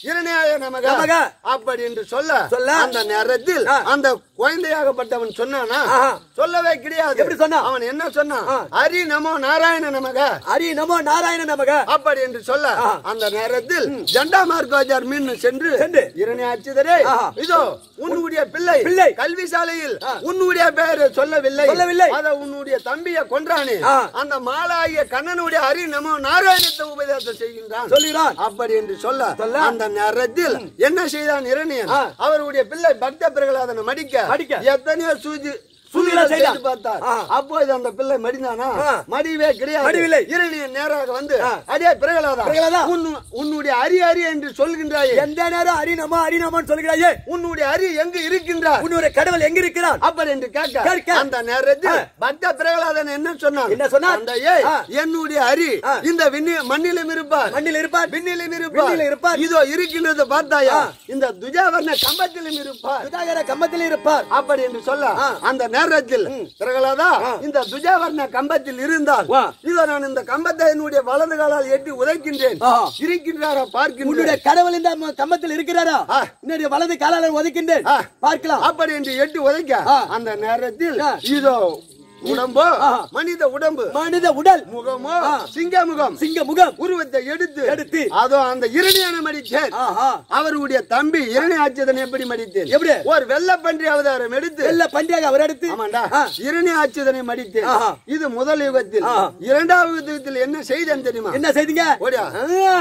இரணியாய நமக நமக. அப்படி என்று சொல்ல சொல்ல. அந்த நேரத்தில் ஆ. அந்த குழந்தையாகப்பட்டவன் சொன்னானா ஆஹா. சொல்லவே கிடையாது எப்படி சொன்னான்? அவன் என்ன சொன்னான் ஆ. ஹரி நமோ நாராயண நமக ஹரி நமோ நாராயண நமக அப்படி என்று சொல்ல ஆ. அந்த நேரத்தில் ஜண்டா மார்க்கோஜார் மீன் சென்று சென்று. இரணி அச்சுதரே ஆஹா. இதோ உன்னுடைய பிள்ளை பிள்ளை. கல்வி சாலையில் ஆ. உன்னுடைய பெயர் சொல்லவில்லை சொல்லவில்லை. அத உன்னுடைய தம்பிய கொன்றானே ஆ. அந்த மாலாகிய கண்ணனுடைய ஹரி நமோ நாராயணத்தை உபதேசம் செய்கின்றான் சொல்லுகிறான் அப்படி என்று சொல்ல சொல்ல. அந்த நேரத்தில் என்ன செய்தான் இரணியன் ஆ. அவருடைய பிள்ளை பக்த பிரகலாதனை மடிக்க மடிக்க. எத்தனையோ சூஜி சூதியில சூதியில செய்தான். செய்து பார்த்தார் ஆ. அப்போது அந்த பிள்ளை மடிந்தானா ஆ. மடிவே கிடையாது மடிவில்லை. இரணியன் நேராக வந்து ஆ. அடே பிரகலாதா பிரகலாதா. உன்னு- உன்னுடைய அரி அரி என்று சொல்கின்றாயே எந்த நேரம் ஹரி நமோ ஹரி நமோன்னு சொல்கிறாயே உன்னுடைய அரி எங்கு இருக்கின்றார் உன்னுடைய கடவுள் எங்க இருக்கிறான் அப்படி என்று கேட்க கேட்க. அந்த நேரத்தில் ஆ. பக்த பிரகலாதன் என்ன சொன்னான் என்ன சொன்னான்? தந்தையே, ஆ. என்னுடைய அரி ஆ. இந்த விண்ணி- மண்ணிலும் இருப்பார் மண்ணில் இருப்பார் விண்ணிலும் இருப்பார் விண்ணிலும் இருப்பார். இதோ இருக்கின்றது பார்த்தாயா ஆ. இந்த துஜாவர்ண கம்பத்திலும் இருப்பார் சுதாகர கம்பத்தில் இருப்பார் அப்படி என்று சொல்ல ஆ. அந்த நேரத்தில் பிரகலாதா இந்த துஜாவர்ண கம்பத்தில் இருந்தால் வா. இதோ நான் இந்த கம்பத்தை என்னுடைய வலது காலால் எட்டி உதைக்கின்றேன் ஆ. இருக்கின்றாரா உன்னுடைய பார்க்கின்றேன் கடவுள் இந்த ம- கம்பத்தில் இருக்கிறாரா ஆ. என்னுடைய வலது காலால ஒதுக்கின்றேன் ஆ. பார்க்கலாம் அப்படி என்று எட்டி உதைக்க ஆ. அந்த நேரத்தில் ஆ. இதோ உடம்போ ஆ. மனித உடம்பு மனித உடல் முகமோ ஆ. சிங்க முகம் சிங்க முகம் உருவத்தை எடுத்து எடுத்து. அதோ அந்த இரணியான மடித்தேன் ஆஹா அவருடைய தம்பி இரணி ஆட்சியதன் எப்படி மடித்தேன் எப்படி? ஒரு வெள்ள பன்றி அவதாரம் எடுத்து எல்லா பண்டிகை அவர் எடுத்து ஆமாண்டா ஆ. இரணி ஆட்சியதனை மடித்தேன் ஆஹா. இது முதல் யுகத்தில் ஆஹா. இரண்டாவது யுகத்தில் என்ன செய்தேன் தெரியுமா என்ன செய்தீங்க ஓடியா ஆ.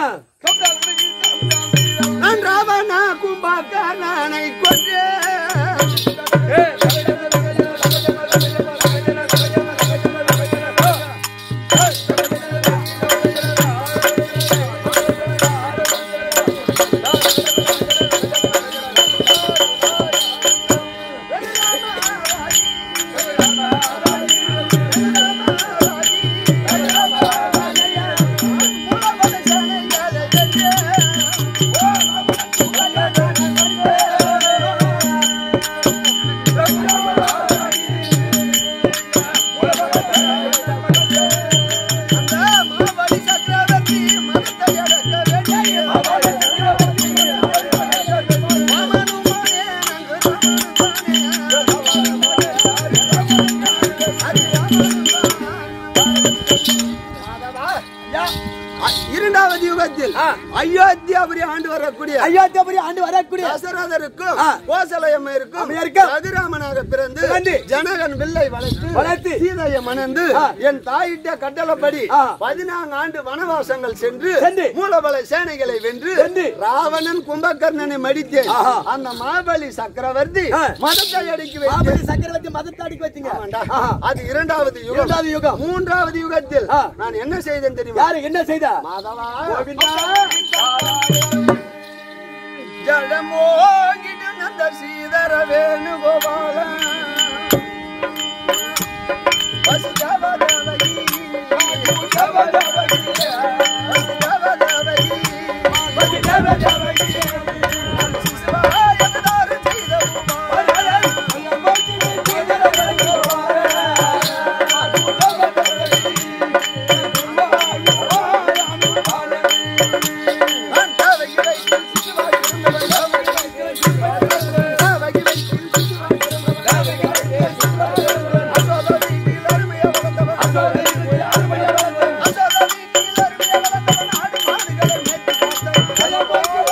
நான் ராவணா கும்பாக்கரனை கொன்றேன் அந்த மாவடி சக்கரவர்த்தி மனத்தை அடக்க வேண்டிய மாமனுமானே நங்கு இரண்டாவது யுகத்தில் அயோத்தியாபுரி ஆண்டு வரக்கூடிய அயோத்தியாபுரி ஆண்டு வரக்கூடிய தசரதருக்கும் ஆ. கோசலயம்மருக்கும் அம்மையாருக்கும் ரகுராமனாக பிறந்து பிறந்து ஜனகன் வில்லை வளர்த்து வளர்த்து சீதையை மணந்து ஆ. என் தாயிட்ட கட்டளப்படி ஆ. பதினான்கு ஆண்டு வனவாசங்கள் சென்று சென்று மூலபல சேனைகளை வென்று வென்று ராவணன் கும்பகர்ணனை மடித்தேன் ஆஹா. அந்த மாபலி சக்கரவர்த்தி ஆ. மதத்தை அடக்கி வைத்தேன் மாபலி சக்கரவர்த்தி மதத்தை அடிக்க வச்சீங்க ஆமாண்டா. ஆஹா. அது இரண்டாவது யுகம் இரண்டாவது யுகம். மூன்றாவது யுகத்தில் ஆ. நான் என்ன செய்தேன் தெரியுமா யாரு என்ன செய்தா மாதவா கோவிந்தா ஜடமோகிடு நந்த சீதர வேணுகோபால வசுதவதவகி, வசுதவதவகி, வசுதவதவகி, வசுதவதவகி. சிசுவாயனார் செய்த நான் தாவகி வைத்து சிசுவாய் இருந்தவன் தாவகி வைத்து தாவகி வைத்து சிசுவாய் இருந்தவன் தாவகி வைத்து சிசுவாய் இருந்தவன் அசோத வீட்டில் அருமையா வளர்ந்தவன் அசோத வீட்டில் அருமையா வளர்ந்தவன் அசோத வீட்டில் அருமையா வளர்ந்தவன் ஆடு மாடுகளை மேய்த்து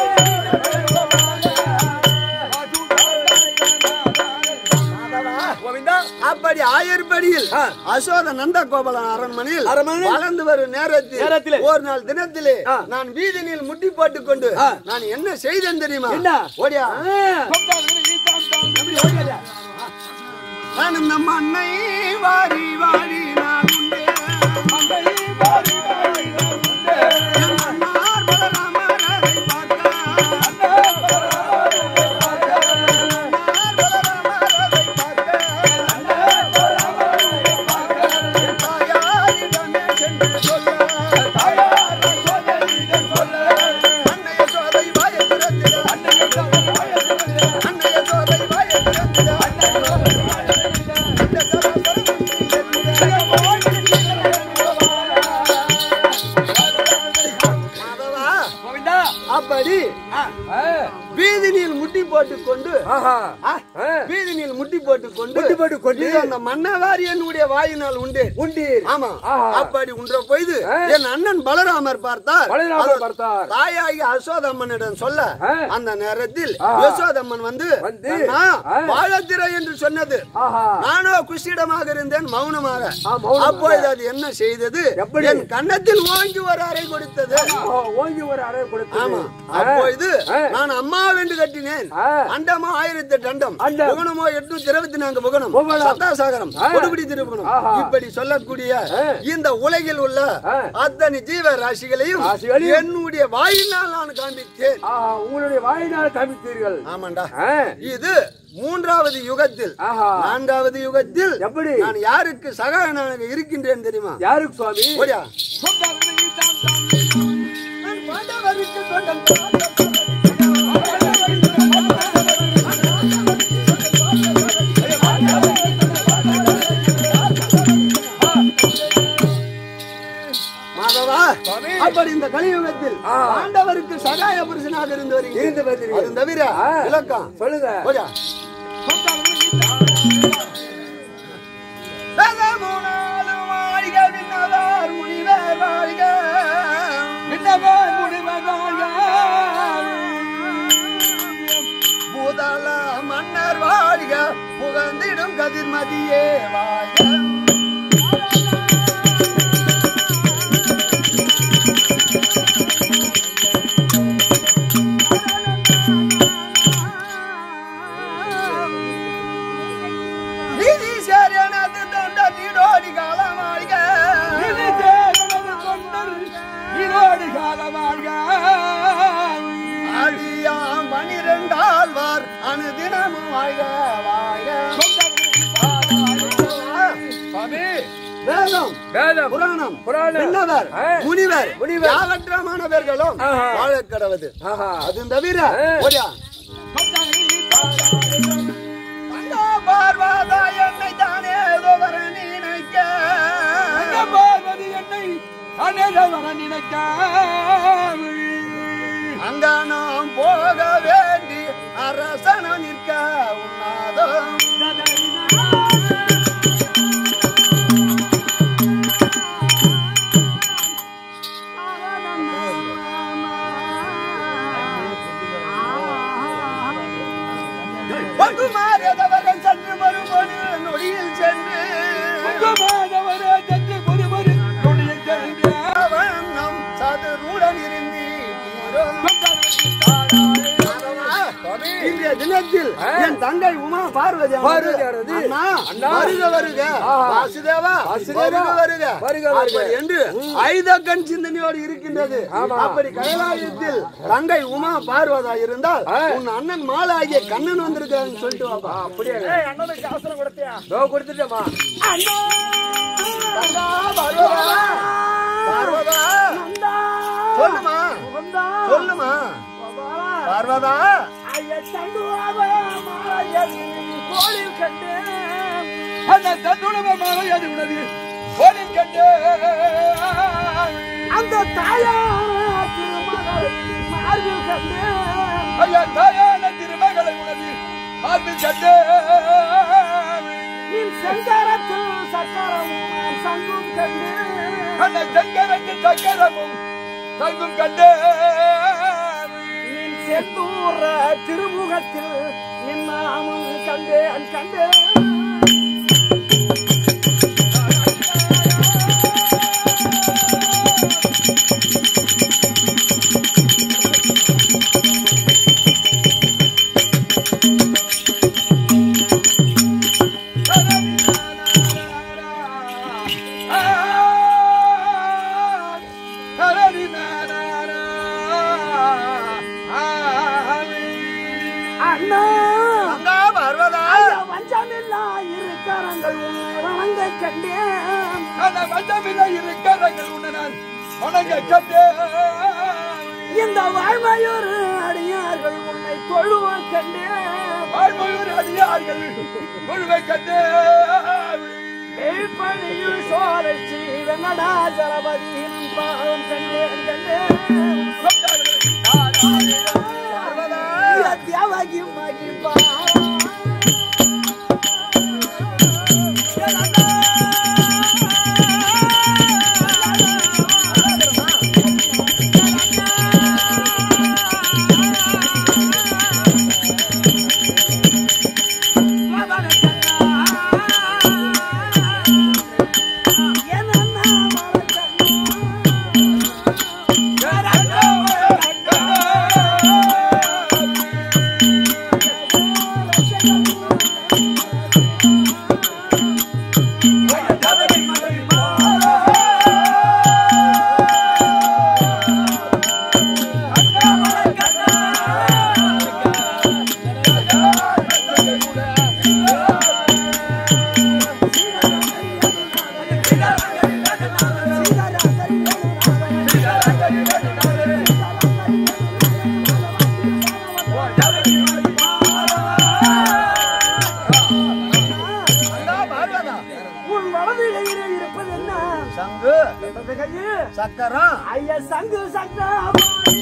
பார்த்தவன் அப்படி ஆயர்படியில் அசோத நந்த கோபாலன் அரண்மனையில் அரண்மனையில் வளர்ந்து வரும் நேரத்தில் நேரத்திலே. ஒரு நாள் தினத்திலே ஆ. நான் வீதினில் முட்டி போட்டுக் கொண்டு ஆ. நான் என்ன செய்தேன் தெரியுமா என்ன? ஓடியா ஆ. நான் இந்த மண்ணை வாரி வாரி நான் உண்டே. என் அண்ணார் பலராமர் அதை பார்க்க. அண்ணார் பலராமர் அதை பார்க்க. என் தாயாரிடமே சென்று சொல்ல. அன்னைய சோதை வாயை திறந்திட. அன்னைய சோதை வாயை திறந்திட. இந்த சராசரம் மாதவா, கோவிந்தா அப்படி போட்டுக் கொண்டு ஆஹா ஆ, ஆ. வீதினில் முட்டி போட்டுக் கொண்டு முட்டி போட்டுக் கொண்டு. இது அந்த மன்னவாரி என்னுடைய வாயினால் உண்டு உண்டீர் ஆமா ஆஹா. அப்படி உன்ற பொழுது ஆ. என் அண்ணன் பலராமர் பார்த்தார் பலராமர் அவர் பார்த்தார். தாயாகி அசோதம்மனிடம் சொல்ல ஆ. அந்த நேரத்தில் ஆஹா. யசோதம்மன் வந்து வந்து, அண்ணா, ஆ. வாழத்திரை என்று சொன்னது ஆஹா நானோ குஷிடமாக இருந்தேன் மௌனமாக ஆ, மௌனமாக. அப்பொழுது அது என்ன செய்தது எப்படி? என் கன்னத்தில் ஓங்கி ஒரு அறை கொடுத்தது ஓ, ஓங்கி ஒரு அறை கொடுத்து ஆமா அப்பொழுது ஆ. நான் அம்மா வென்று கட்டினேன் ஆ. அண்டமோ ஆயிரத்தி எட்டு அண்டம் அண்டம். புகனமோ எட்நூத்தி இருபத்தி நான்கு புகனம் புகனம். சத்தாசாகரம் ஆ. கொடுபிடி திருப்புகனம் ஆஹா. இப்படி சொல்லக்கூடிய ஆ. இந்த உலகில் உள்ள ஆ. அத்தனை ஜீவ ராசிகளையும் ராசிகளையும் என்னுடைய வாயினால் நான் காண்பித்தேன் ஆஹா உங்களுடைய வாயினால் காமித்தீர்கள் ஆமாண்டா ஆ, இது மூன்றாவது யுகத்தில் ஆஹா நான்காவது யுகத்தில் எப்படி நான் யாருக்கு சகாயனாக இருக்கின்றேன் தெரியுமா யாருக்கு சுவாமி ஓடியா மாதவா சுவாமி. அப்படி இந்த கலியுகத்தில் ஆ. ஆண்டவருக்கு சகாய புருஷனாக இருந்து வருகிறேன் இருந்து வருகிறீர்கள். அது தவிர ஆ. விளக்கம் சொல்லுங்க ஓடியா வேதமுனாலும் வாழ்க விண்ணவர் முனிவர் வாழ்க விண்ணவர் முனிவர் வாழ்க. பூதள மன்னர் வாழ்க புகழ்ந்திடும் கதிர்மதியே வாழ்க நீதி சரணது தொண்ட நீடோடி காலம் வாழ்க இது தேவனது தொண்டர் இதோடு கால வாழ்க. ஆதியாம் பனிரெண்டாழ்வார் அனுதினமும் வாழ்க வாழ்க சுவாமி வேதம் வேதம் புராணம் புராணம். விண்ணவர் ஆ. முனிவர் முனிவர். யாவற்றமானவர்களும் ஆஹா. வாழக் கடவுது ஆஹா அது தவிர ஆ. ஓடியா அண்ணா பார்வாதா என்னை தானே ஏதோ வர நினைக்க பார்வதி என்னை அநேகவர நினைக்க அங்க நாம் போக வேண்டி அரசன நிற்க உண்ணாதோம் பங்குமாறியதவர்கள் சென்று மறுபடி நொடியில் சென்று மாதவரே சென்று பொறுமொரு நொடியை தெரிந்து வண்ணம் சதுருடன் இருந்தீரோ இன்றைய தினத்தில் ஆ. என் தங்கை உமா பார்வதி அமர்ந்து, பார்வதி அமர்ந்து, அண்ணா, அண்ணா, வருக வருக ஆஹா. வாசுதேவா வாசுதேவா, வருக வருக வருக வருக. அப்படி என்று ஐதக்கண் சிந்தனையோடு இருக்கின்றது ஆமா. அப்படி கைலாயத்தில் தங்கை உமா பார்வதா இருந்தால் ஆ. உன் அண்ணன் மாலை ஆகிய கண்ணன் வந்திருக்கிறான்னு சொல்லிட்டு வாப்பா அப்படியே அண்ணனுக்கு அவசரம் கொடுத்தியா தோ கொடுத்துட்டேமா தங்கா, பார்வதா பார்வதா சொல்லுமா சொல்லுமா பார்வதா கோழில் கண்டேன் அந்த தன்னுணவமான அது உணவு கோலில் கண்டு அந்த தாயார் திருமகளை மார்பில் கண்டேன் ஐயா தாயான திருமகளை உணவு மார்பில் கண்டு நின் செங்கரத்தில் சக்கரமும் நான் சங்கும் கண்டேன் அந்த சங்கரத்தில் சக்கரமும் தங்கும் கண்டு நின் செந்தூர திருமுகத்தில் நின் நாமம் கண்டேன் கண்டேன் அண்ணா தங்கா பார்வதா ஐயா வஞ்சமில்லா இரு கரங்கள் உன்னை வணங்க கண்டேன் அந்த வந்தமில்லை இருக்கிறங்கள் உன்னை நான் வணங்க கண்டேன் இந்த வாழ்மையொரு அடியார்கள் உன்னை தொழுவ கண்டேன் வாழ்மையூர் அடியார்கள் முழுவை கண்டு மேற்பணியில் சோலை செய்த நடாஜலபதியின் பாவம் கண்டேன் கண்டேன் பார்வதா தேவகி மகிழ்வா உன் வலது கையிலே இருப்பது என்ன சங்கு இடது கையில் சக்கரம் ஐயா சங்கு சங்கம்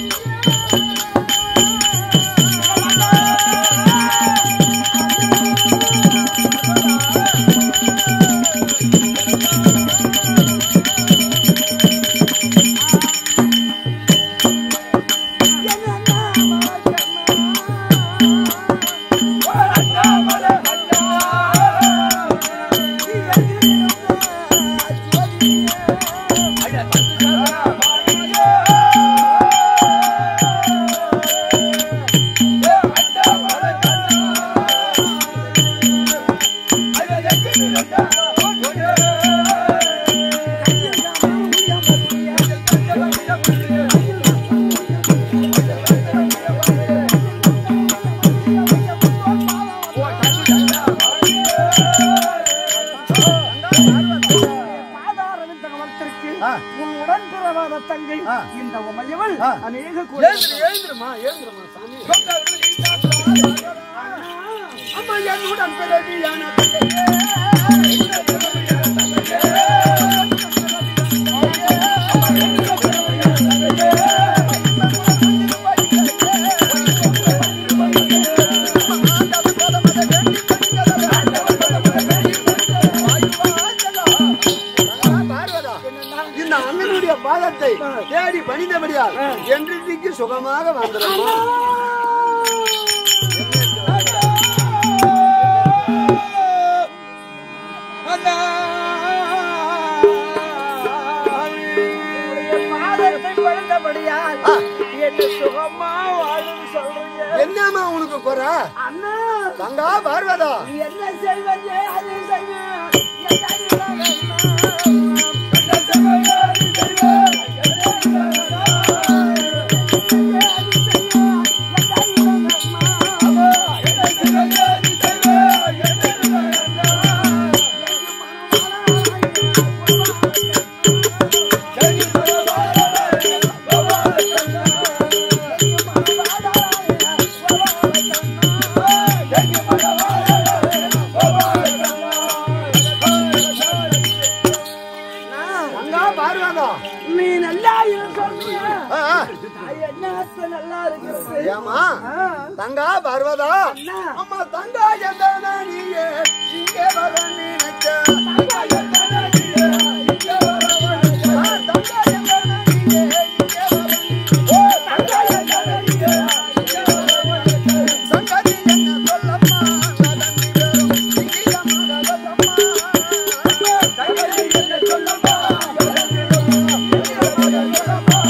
பாதாரவிந்த வளத்திற்கு ஆ. உன் உடன்பிறவாத தங்கை ஆ. இந்த உமையவள் ஆ. அநேக எழுந்துரு, எழுந்துருமா எழுந்துருமா சாமி அம்மா என்னுடன் பிறவியான பார்வதா இந்த அண்ணனுடைய பாதத்தை தேடி பணிந்தபடியால் என்றைக்கு சுகமாக வந்துடுமா பாதத்தை பழுந்தபடியால் என்ன சுகமா வாழும் சொல்றீங்க என்னம்மா உனக்கு குறை அண்ணா தங்கா பார்வதா நீ என்ன செய்வது அது செய்ய தங்கா பார்வதா நீ நல்லா சொல்றியா ஆ, ஆ. என்ன நல்லா இருக்கிறது ஏம்மா ஆ. தங்கா பார்வதா அண்ணா. அம்மா தங்கா எந்தனா நீயே இங்கே வர நினைச்ச தங்கா எந்தனா நீயே இங்கே வர நினைச்ச. ஆ, தங்கா எந்தனா நீயே இங்கே வர நினைச்ச. ஓ, தங்கா எந்தனா நீயே இங்கே வர நினைச்ச. சங்கதி என்ன சொல்லம்மா நடந்து வரும் சிங்கிதமாக சொல்லம்மா. சங்கதி என்ன சொல்லம்மா நடந்து வரும் சிங்கிதமாக சொல்லம்மா.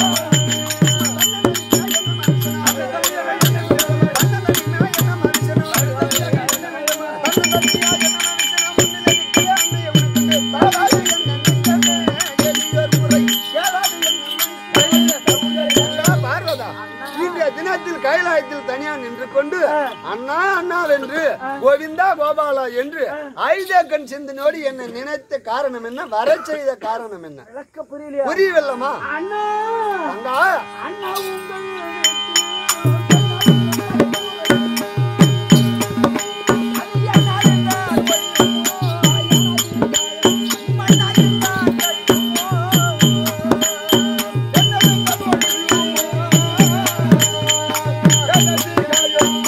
இன்றைய தினத்தில் கைலாயத்தில் தனியா நின்று கொண்டு அண்ணா அண்ணா என்று கோவிந்தா கோபாலா என்று ஐதேக்கன் சிந்தனோடு என்னை நினைத்த காரணம் என்ன வர செய்த காரணம் என்ன விளக்க புரியலையா புரியவில்லமா அண்ணா அங்கா அண்ணா உங்கள் என்ன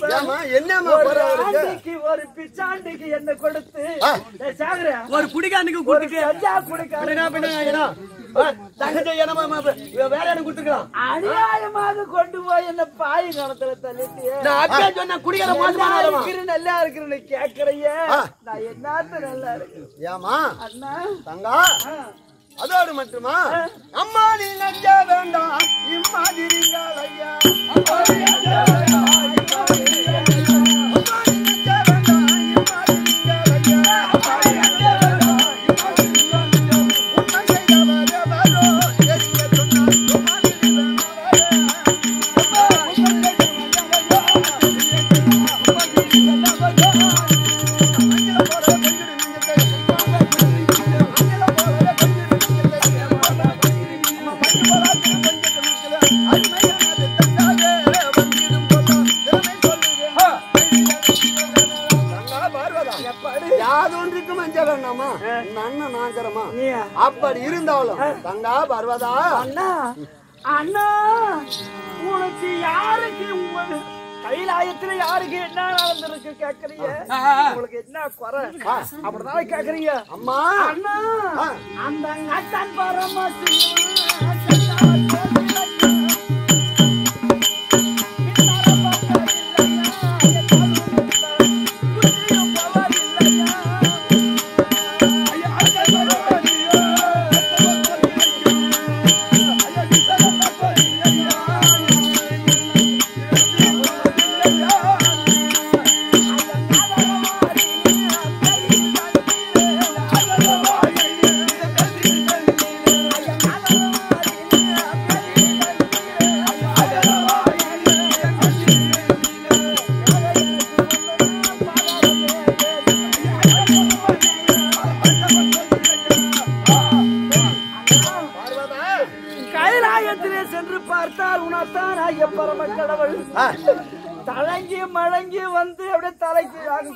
ஏம்மா, என்னம்மா ஒரு குறை அவருக்கு? ஆண்டிக்கு ஒரு பிச்சாண்டிக்கு என்ன கொடுத்து ஆ. டேய் சாகரே, ஒரு குடிகாரனுக்கு ஒரு கொடுத்துட்டு கஞ்சா குடிக்காரன் என்ன பண்ண ஏன்னா ஆ, தங்கச்சி என்னம்மா மா- வேற எனக்கு கொடுத்துருக்கலாம் அநியாயமாக கொண்டு போய் என்ன பாய் காலத்துல தள்ளிட்டியே நான் அப்பயே சொன்னேன் குடிக்கிற நல்லா மோசமானவன் இருக்கிறேன் நல்லா இருக்கிறேன்னு கேக்குறையே ஆ. நான் என்னத்த நல்லா இருக்கு ஏமா அண்ணா தங்கா ஆ. அதோடு மட்டுமா அம்மா நீ நஞ்ச வேண்டாம் இம்மாதிரிங்கள் ஐயா அம்மா நீ நஞ்ச வேண்டாம் இம்மாதிரிங்கள் ஐயா உண்மை செய்தவரே வரோ, எரிய சொன்னார் சுமதி வேணாவரே. யாதொன்றுக்கும் அஞ்ச வேண்டாமா நன்ன நாங்கரமா நீயா? அப்படி இருந்தாலும் தங்கா பர்வதா அண்ணா அண்ணா உனக்கு யாருக்கு உங்க கைலாயத்துல யாருக்கு என்ன நடந்திருக்கு கேக்குறீங்க உங்களுக்கு என்ன குறை அப்படிதான் கேக்குறீங்க அம்மா அண்ணா ஆ. அந்த நட்டன் பரமசி பார்வதா கைலாயத்திலே சென்று பார்த்தால் உனத்தான் ஐய பரம கடவுள் ஆ. தழங்கி மழங்கி வந்து அப்படியே தலைக்கு ஆகு-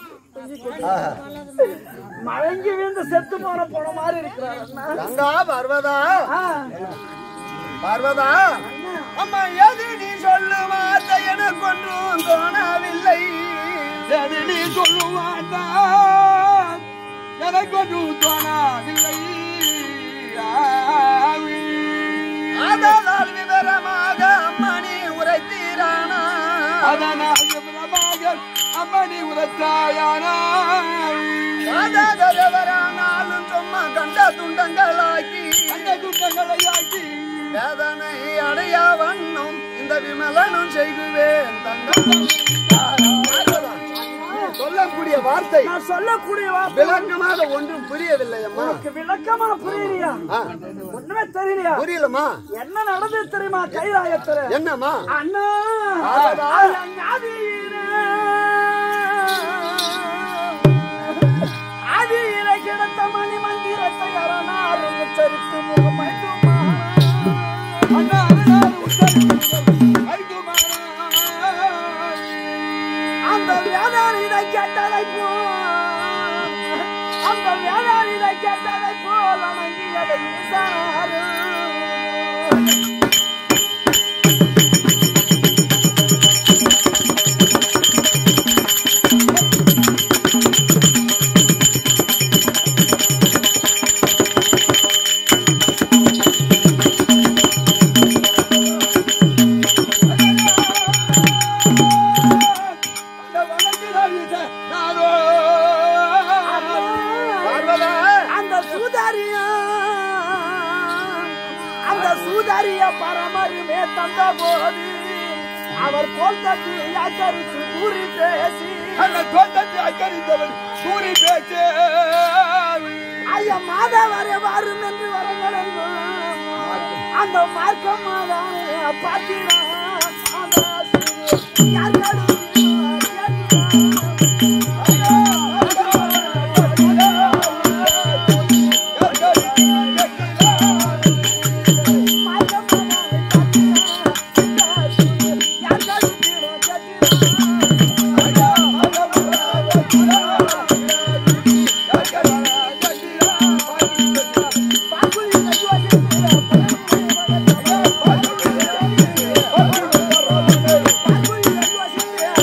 மழங்கி விழுந்து செத்து போன போன மாதிரி இருக்கிறார் அண்ணா. தங்கா பர்வதா ஆ, பார்வதா அம்மா எது நீ சொல்லு வார்த்தை எனக்கு ஒன்றும் தோணவில்லை எது நீ சொல்லுவாண்டா எனக்கு ஒன்றும் தோணவில்லை அதனால் விவரமாக அம்மா நீ உரைத்தீரானா அதனால் விவரமாக அம்மணி உரத்தாயானா அதாத விவரானாலும் சும்மா கண்ட துண்டங்களாக்கி அந்த துட்டங்களை ஆக்கி வேதனை அடைய வண்ணம் இந்த விமலனும் செய்குவேன் தங்கம் சொல்லக்கூடிய வார்த்தை நான் சொல்லக்கூடிய வார்த்தை விளக்கமாக ஒன்றும் புரியவில்லை அம்மா உனக்கு விளக்கமா புரியலையா ஆ, ஒண்ணுமே தெரியலையா புரியலம்மா என்ன நடந்தது தெரியுமா கைலாயத்துல என்னம்மா அண்ணா ஆதா. ஞாதியிலே ஆதியில கிடந்த மணி மந்திரத்தை அரணாரும் உச்சரித்து முகமைக்குமா அண்ணா அருளால் உத்தரவு அறிந்துமானா அந்த வேதாரிதை கேட்டதை போல் அந்த வேதாரிதை கேட்டதை போல் அணங்கியதை சாரும் அந்த வழக்கில் நானோ பார்வதா அந்த சூதாரியா அந்த சூதாரிய பரமருமே தந்த போது அவர் கோல் தட்டி யாச்சரித்து கூறி பேசி அந்த தோட்டத்தை அக்கறித்தவன் கூறி பேச்சு ஐயா மாதவரை வரும் என்று வரங்கள் அந்த மார்க்கம் பாத்திரா அந்த சூது யார் பாக்குறீங்க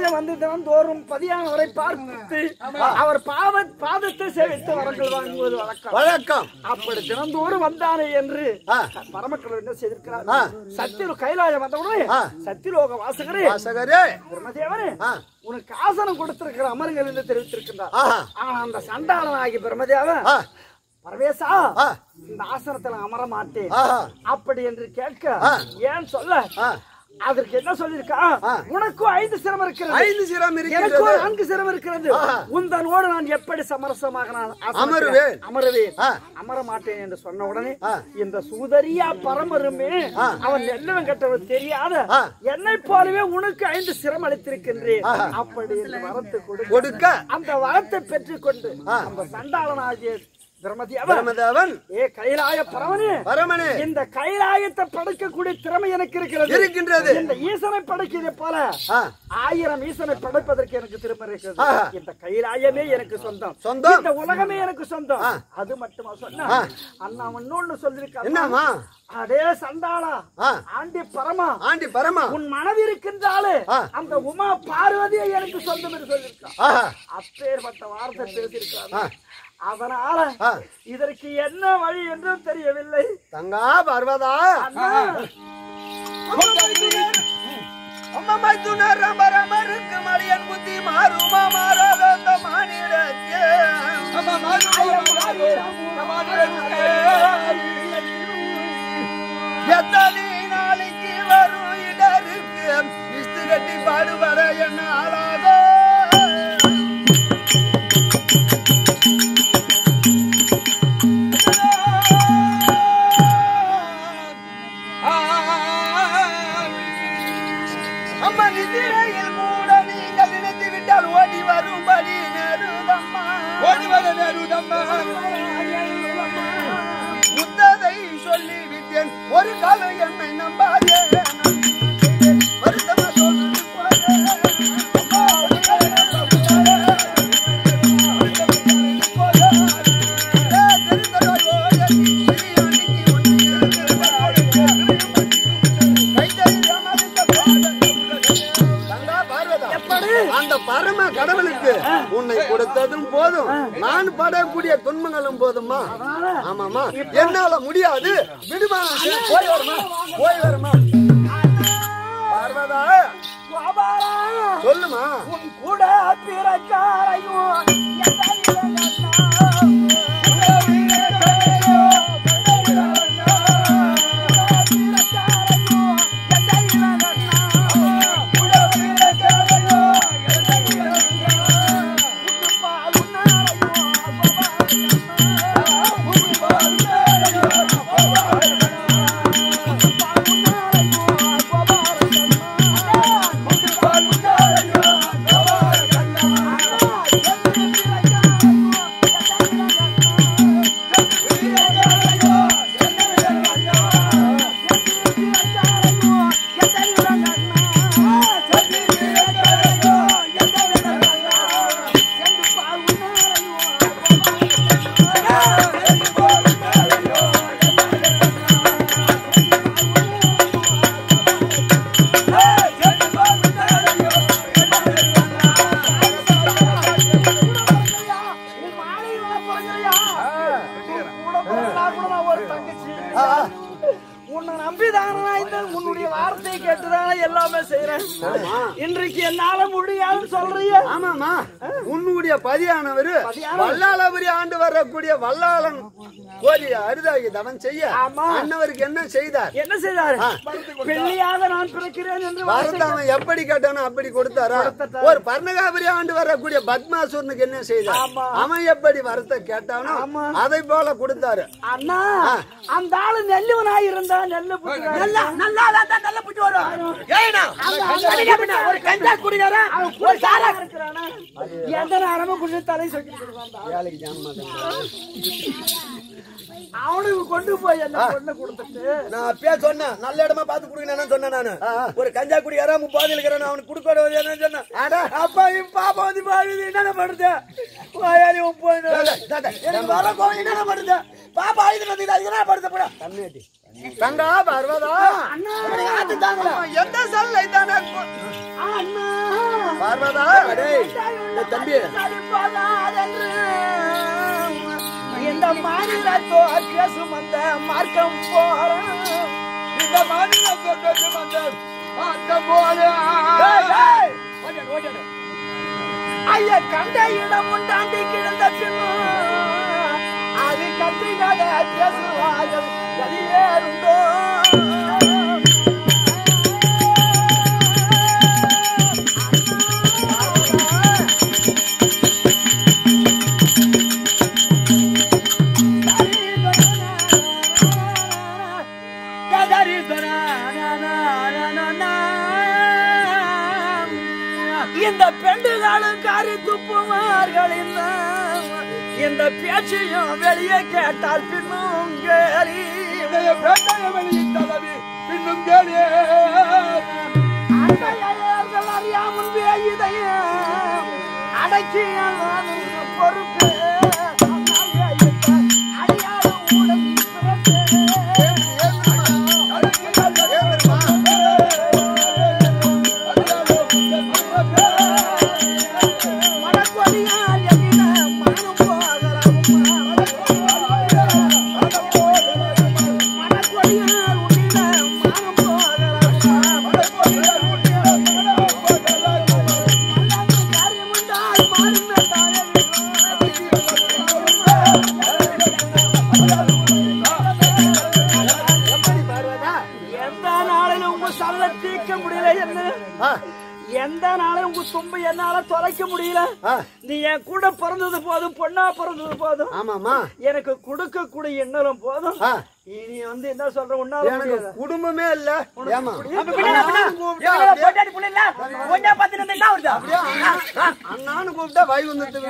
வந்து தினந்தோறும் பதியானவரை பார்த்து அவர் பாவ பாதத்தை சேவித்து வரங்கள் வாங்குவது வழக்கம் வழக்கம் அப்படி தினந்தோறும் வந்தானே என்று ஆ. பரமக்கடவுள் என்ன செய்திருக்கிறார் ஆ. சத்திய கைலாயம் வந்தவுடனே ஆ. சத்தியலோக வாசகரே வாசகரே பிரம்மதேவனே ஆ. உனக்கு ஆசனம் கொடுத்திருக்கிற அமருங்கள் என்று தெரிவித்திருக்கின்றார் ஆஹா. ஆனா அந்த சண்டாளனாகி பிரம்மதேவன் ஆ, பரவேசா ஆ. இந்த ஆசனத்துல அமர மாட்டேன் ஆஹா. அப்படி என்று கேட்க ஆ. ஏன் சொல்ல ஆ. அதற்கு என்ன சொல்லிருக்கா ஆ. உனக்கும் ஐந்து சிரமம் இருக்கிறது ஐந்து சிரம் எனக்கு இருக்கிறது ஒரு நான்கு சிரமம் இருக்கிறது ஆஹா. உந்தனோடு நான் எப்படி சமரசமாக நான் ஆசனத்தில் அமருவேன். அமருவேன் ஆ. அமர மாட்டேன் என்று சொன்ன உடனே ஆ. இந்த சூதரியா பரமருமே ஆ. அவன் என்னவன் கட்டவன் தெரியாத ஆ. என்னை போலவே உனக்கு ஐந்து சிரம் அளித்திருக்கின்றேன் ஆஹா. அப்படி என்று வரத்து கொடுக்க கொடுக்க அந்த வரத்தை பெற்றுக்கொண்டு ஆ. அந்த சண்டாளனாகிய பிரமதியவன் பிரமதேவன் ஏ கைலாய பரவனே பரமனே இந்த கைலாயத்தை படைக்கக்கூடிய திறமை எனக்கு இருக்கிறது இருக்கின்றது. இந்த ஈசனை படைக்கிறதை போல ஆ. ஆயிரம் ஈசனை படைப்பதற்கு எனக்கு திறமை இருக்கிறது ஆஹா. இந்த கைலாயமே எனக்கு சொந்தம் சொந்தம். இந்த உலகமே எனக்கு சொந்தம் ஆ. அது மட்டுமா சொன்னா ஆ. அண்ணா இன்னொன்னு சொல்லிருக்காங்க என்னம்மா? அடே சண்டாளா ஆ. ஆண்டி பரமா ஆண்டி பரமா உன் மனது இருக்கின்றாலே ஆ. அந்த உமா பார்வதியை எனக்கு சொந்தம் என்று சொல்லியிருக்கான் ஆஹா. அப்பேற்பட்ட வார்த்தை பேசியிருக்காங்க ஆ. அதனால ஆ. இதற்கு என்ன வழி என்றும் தெரியவில்லை தங்கா பர்வதா அண்ணா அம்மா மைத்துனர் ரம ரமருக்கு மடியன் புத்தி மாறுமா மாறாத அந்த மானிடத்தே எத்தனை நாளைக்கு வரும் இடருக்கு இஸ்து கட்டி பாடுபட என்ன ஆளாதோ அம்மா நிதிரையில் கூட நீங்கள் நினைத்து விட்டால் ஓடி வரும்படி நேருதம்மா ஓடி வர நேருதம்மா முத்ததை சொல்லி விட்டேன் ஒரு காலம் என்னை நம்பாதே வருத்தமா சொல்லிட்டு போறேன். அம்மா, உன்னை நம்பாதே. ஏ, தெரிந்ததாய் ஓடி, சிறியாண்டிக்கு ஒன்று அந்த பரம கடவுளுக்கு உன்னை கொடுத்ததும் போதும் நான் படக்கூடிய துன்பங்களும் போதுமா ஆமாமா என்னால முடியாது விடுமா போய் வருமா போய் வருமா பார்வதா கோபாலா, சொல்லுமா உன் கூட பிறக்காரையும் ஒரு தங்கச்சி உன்னை நம்பிதான நான் இந்த உன்னுடைய வார்த்தையை கேட்டுதான எல்லாமே செய்யறேன் இன்றைக்கு என்னால முடியாதுன்னு சொல்றிய ஆமாமா உன்னுடைய பதியானவர் பதியானவர். வல்லாளபுரி ஆண்டு வரக்கூடிய வல்லாளன் கோரி அரிதாகி தவன் செய்ய ஆமா. அன்னவருக்கு என்ன செய்தார் என்ன செய்தாரு பெண்ணியாக நான் பிறக்கிறேன் என்று வார்த்தை வரதாமன் எப்படி கேட்டானோ அப்படி கொடுத்தாரா கொடுத்துட்டாரு. ஒரு பர்ணகாபுரி ஆண்டு வரக்கூடிய பத்மாசூரனுக்கு என்ன செய்தார் ஆமா. அவன் எப்படி வரத்தை கேட்டானோ ஆமா. அதை போல கொடுத்தாரு அண்ணா அந்த ஆளு நெல்லுவனாய் இருந்தா நெல்லு புட்டு நல்லா நல்லா நல்ல புட்டு வரும் ஒரு கஞ்சா குடிகாரா அவன் ஒரு சாரா இருக்கிறானா எந்த நேரமும் குடி தலை சொல்லி வேலைக்கு ஜான மாட்டேன் அவனுக்கு கொண்டு போய் என்ன பொண்ணு கொடுத்துட்டு நான் அப்பயே சொன்னேன் நல்ல இடமா பார்த்து கொடுக்கணும் சொன்னேன் நானு ஒரு கஞ்சா குடியாரா முப்பாதி இருக்கிறேன் அவனுக்கு கொடுக்க என்ன சொன்னேன் அப்பா இவன் பாப்பா வந்து பாருது என்னென்ன பண்ணுது வாயாடி உன் போய் எனக்கு வர கோவம் என்னென்ன பண்ணுது பாப்பா அழுது வந்து அதுக்கு என்ன படுத்த போட கம்மியாட்டி தங்கா பார்வதா ஆத்துட்டாங்களா எந்த சொல்லை தானே அண்ணா பார்வதா டேய், டேய் தம்பி சரிபடாதென்று இந்த மாநிலத்தோ பேசும் அந்த மார்க்கம் போறோம் இந்த மாநில சொர்க்கத்து வந்த பார்க்க போல ஐய கண்ட இடம் உண்டாண்டி கிடந்த பின்னும் அது கத்திகாத பேசுவார்கள் வெளியேறுந்தோ இந்த பெண்டுகளும் காரி துப்புவார்கள் இந்த பேச்சையும் வெளியே கேட்டால் பின்னும் கேரி இதைய பேட்டைய வெளியிட்டளவி பின்னும் கேளே அண்டையர்கள் அறியாமல் இதையும் அடக்கி பொறுப்பு அடியாத ஊழல் மனக்கொடியால் எண்ணின மனம் போகலாம் மனக்கொடியால் உன்னிட மனம் போகலாம் மல்லாந்து காரியமுண்டால் மாறுமே எந்த நாளிலும் உங்க சல்ல தீர்க்க முடியல என்ன எந்த நாளும் உங்க தும்பு என்னால தொலைக்க முடியல நீ என் கூட பிறந்தது போதும் பொண்ணா பிறந்தது போதும் ஆமாமா எனக்கு கொடுக்க கூடிய எண்ணலும் போதும் ஆ. இனி வந்து என்ன சொல்ற உன்னால எனக்கு முடியாது குடும்பமே இல்ல ஏமா அண்ணான்னு கூப்பிட்டா வை வந்துட்டு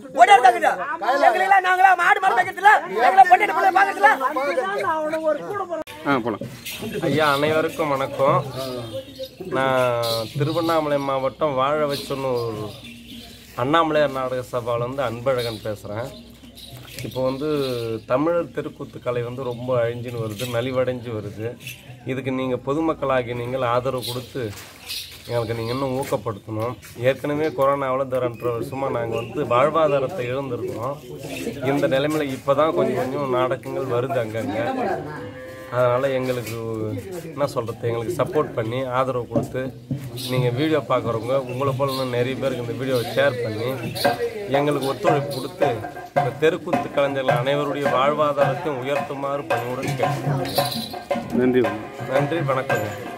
நான் அவனுக்கு ஒரு கூட பிறந்த ஆ போலாம் ஐயா அனைவருக்கும் வணக்கம் நான் திருவண்ணாமலை மாவட்டம் வாழ வச்சொன்னு ஒரு அண்ணாமலையார் நாடக சபாவில் வந்து அன்பழகன் பேசுகிறேன் இப்போ வந்து தமிழர் தெருக்கூத்து கலை வந்து ரொம்ப அழிஞ்சுன்னு வருது நலிவடைஞ்சு வருது இதுக்கு நீங்கள் பொதுமக்களாகி நீங்கள் ஆதரவு கொடுத்து எங்களுக்கு நீங்கள் இன்னும் ஊக்கப்படுத்தணும் ஏற்கனவே கொரோனாவில் இந்த ரெண்டரை வருஷமாக நாங்கள் வந்து வாழ்வாதாரத்தை இழந்திருக்கிறோம் இந்த நிலைமையில் இப்போ தான் கொஞ்சம் கொஞ்சம் நாடகங்கள் வருது அங்கங்கே அதனால் எங்களுக்கு என்ன சொல்கிறது எங்களுக்கு சப்போர்ட் பண்ணி ஆதரவு கொடுத்து நீங்கள் வீடியோ பார்க்குறவங்க உங்களை போல இன்னும் நிறைய பேருக்கு இந்த வீடியோவை ஷேர் பண்ணி எங்களுக்கு ஒத்துழைப்பு கொடுத்து இந்த தெருக்கூத்து கலைஞர்கள் அனைவருடைய வாழ்வாதாரத்தையும் உயர்த்துமாறு பணியுடன் கேட்கிறேன் நன்றி நன்றி வணக்கங்க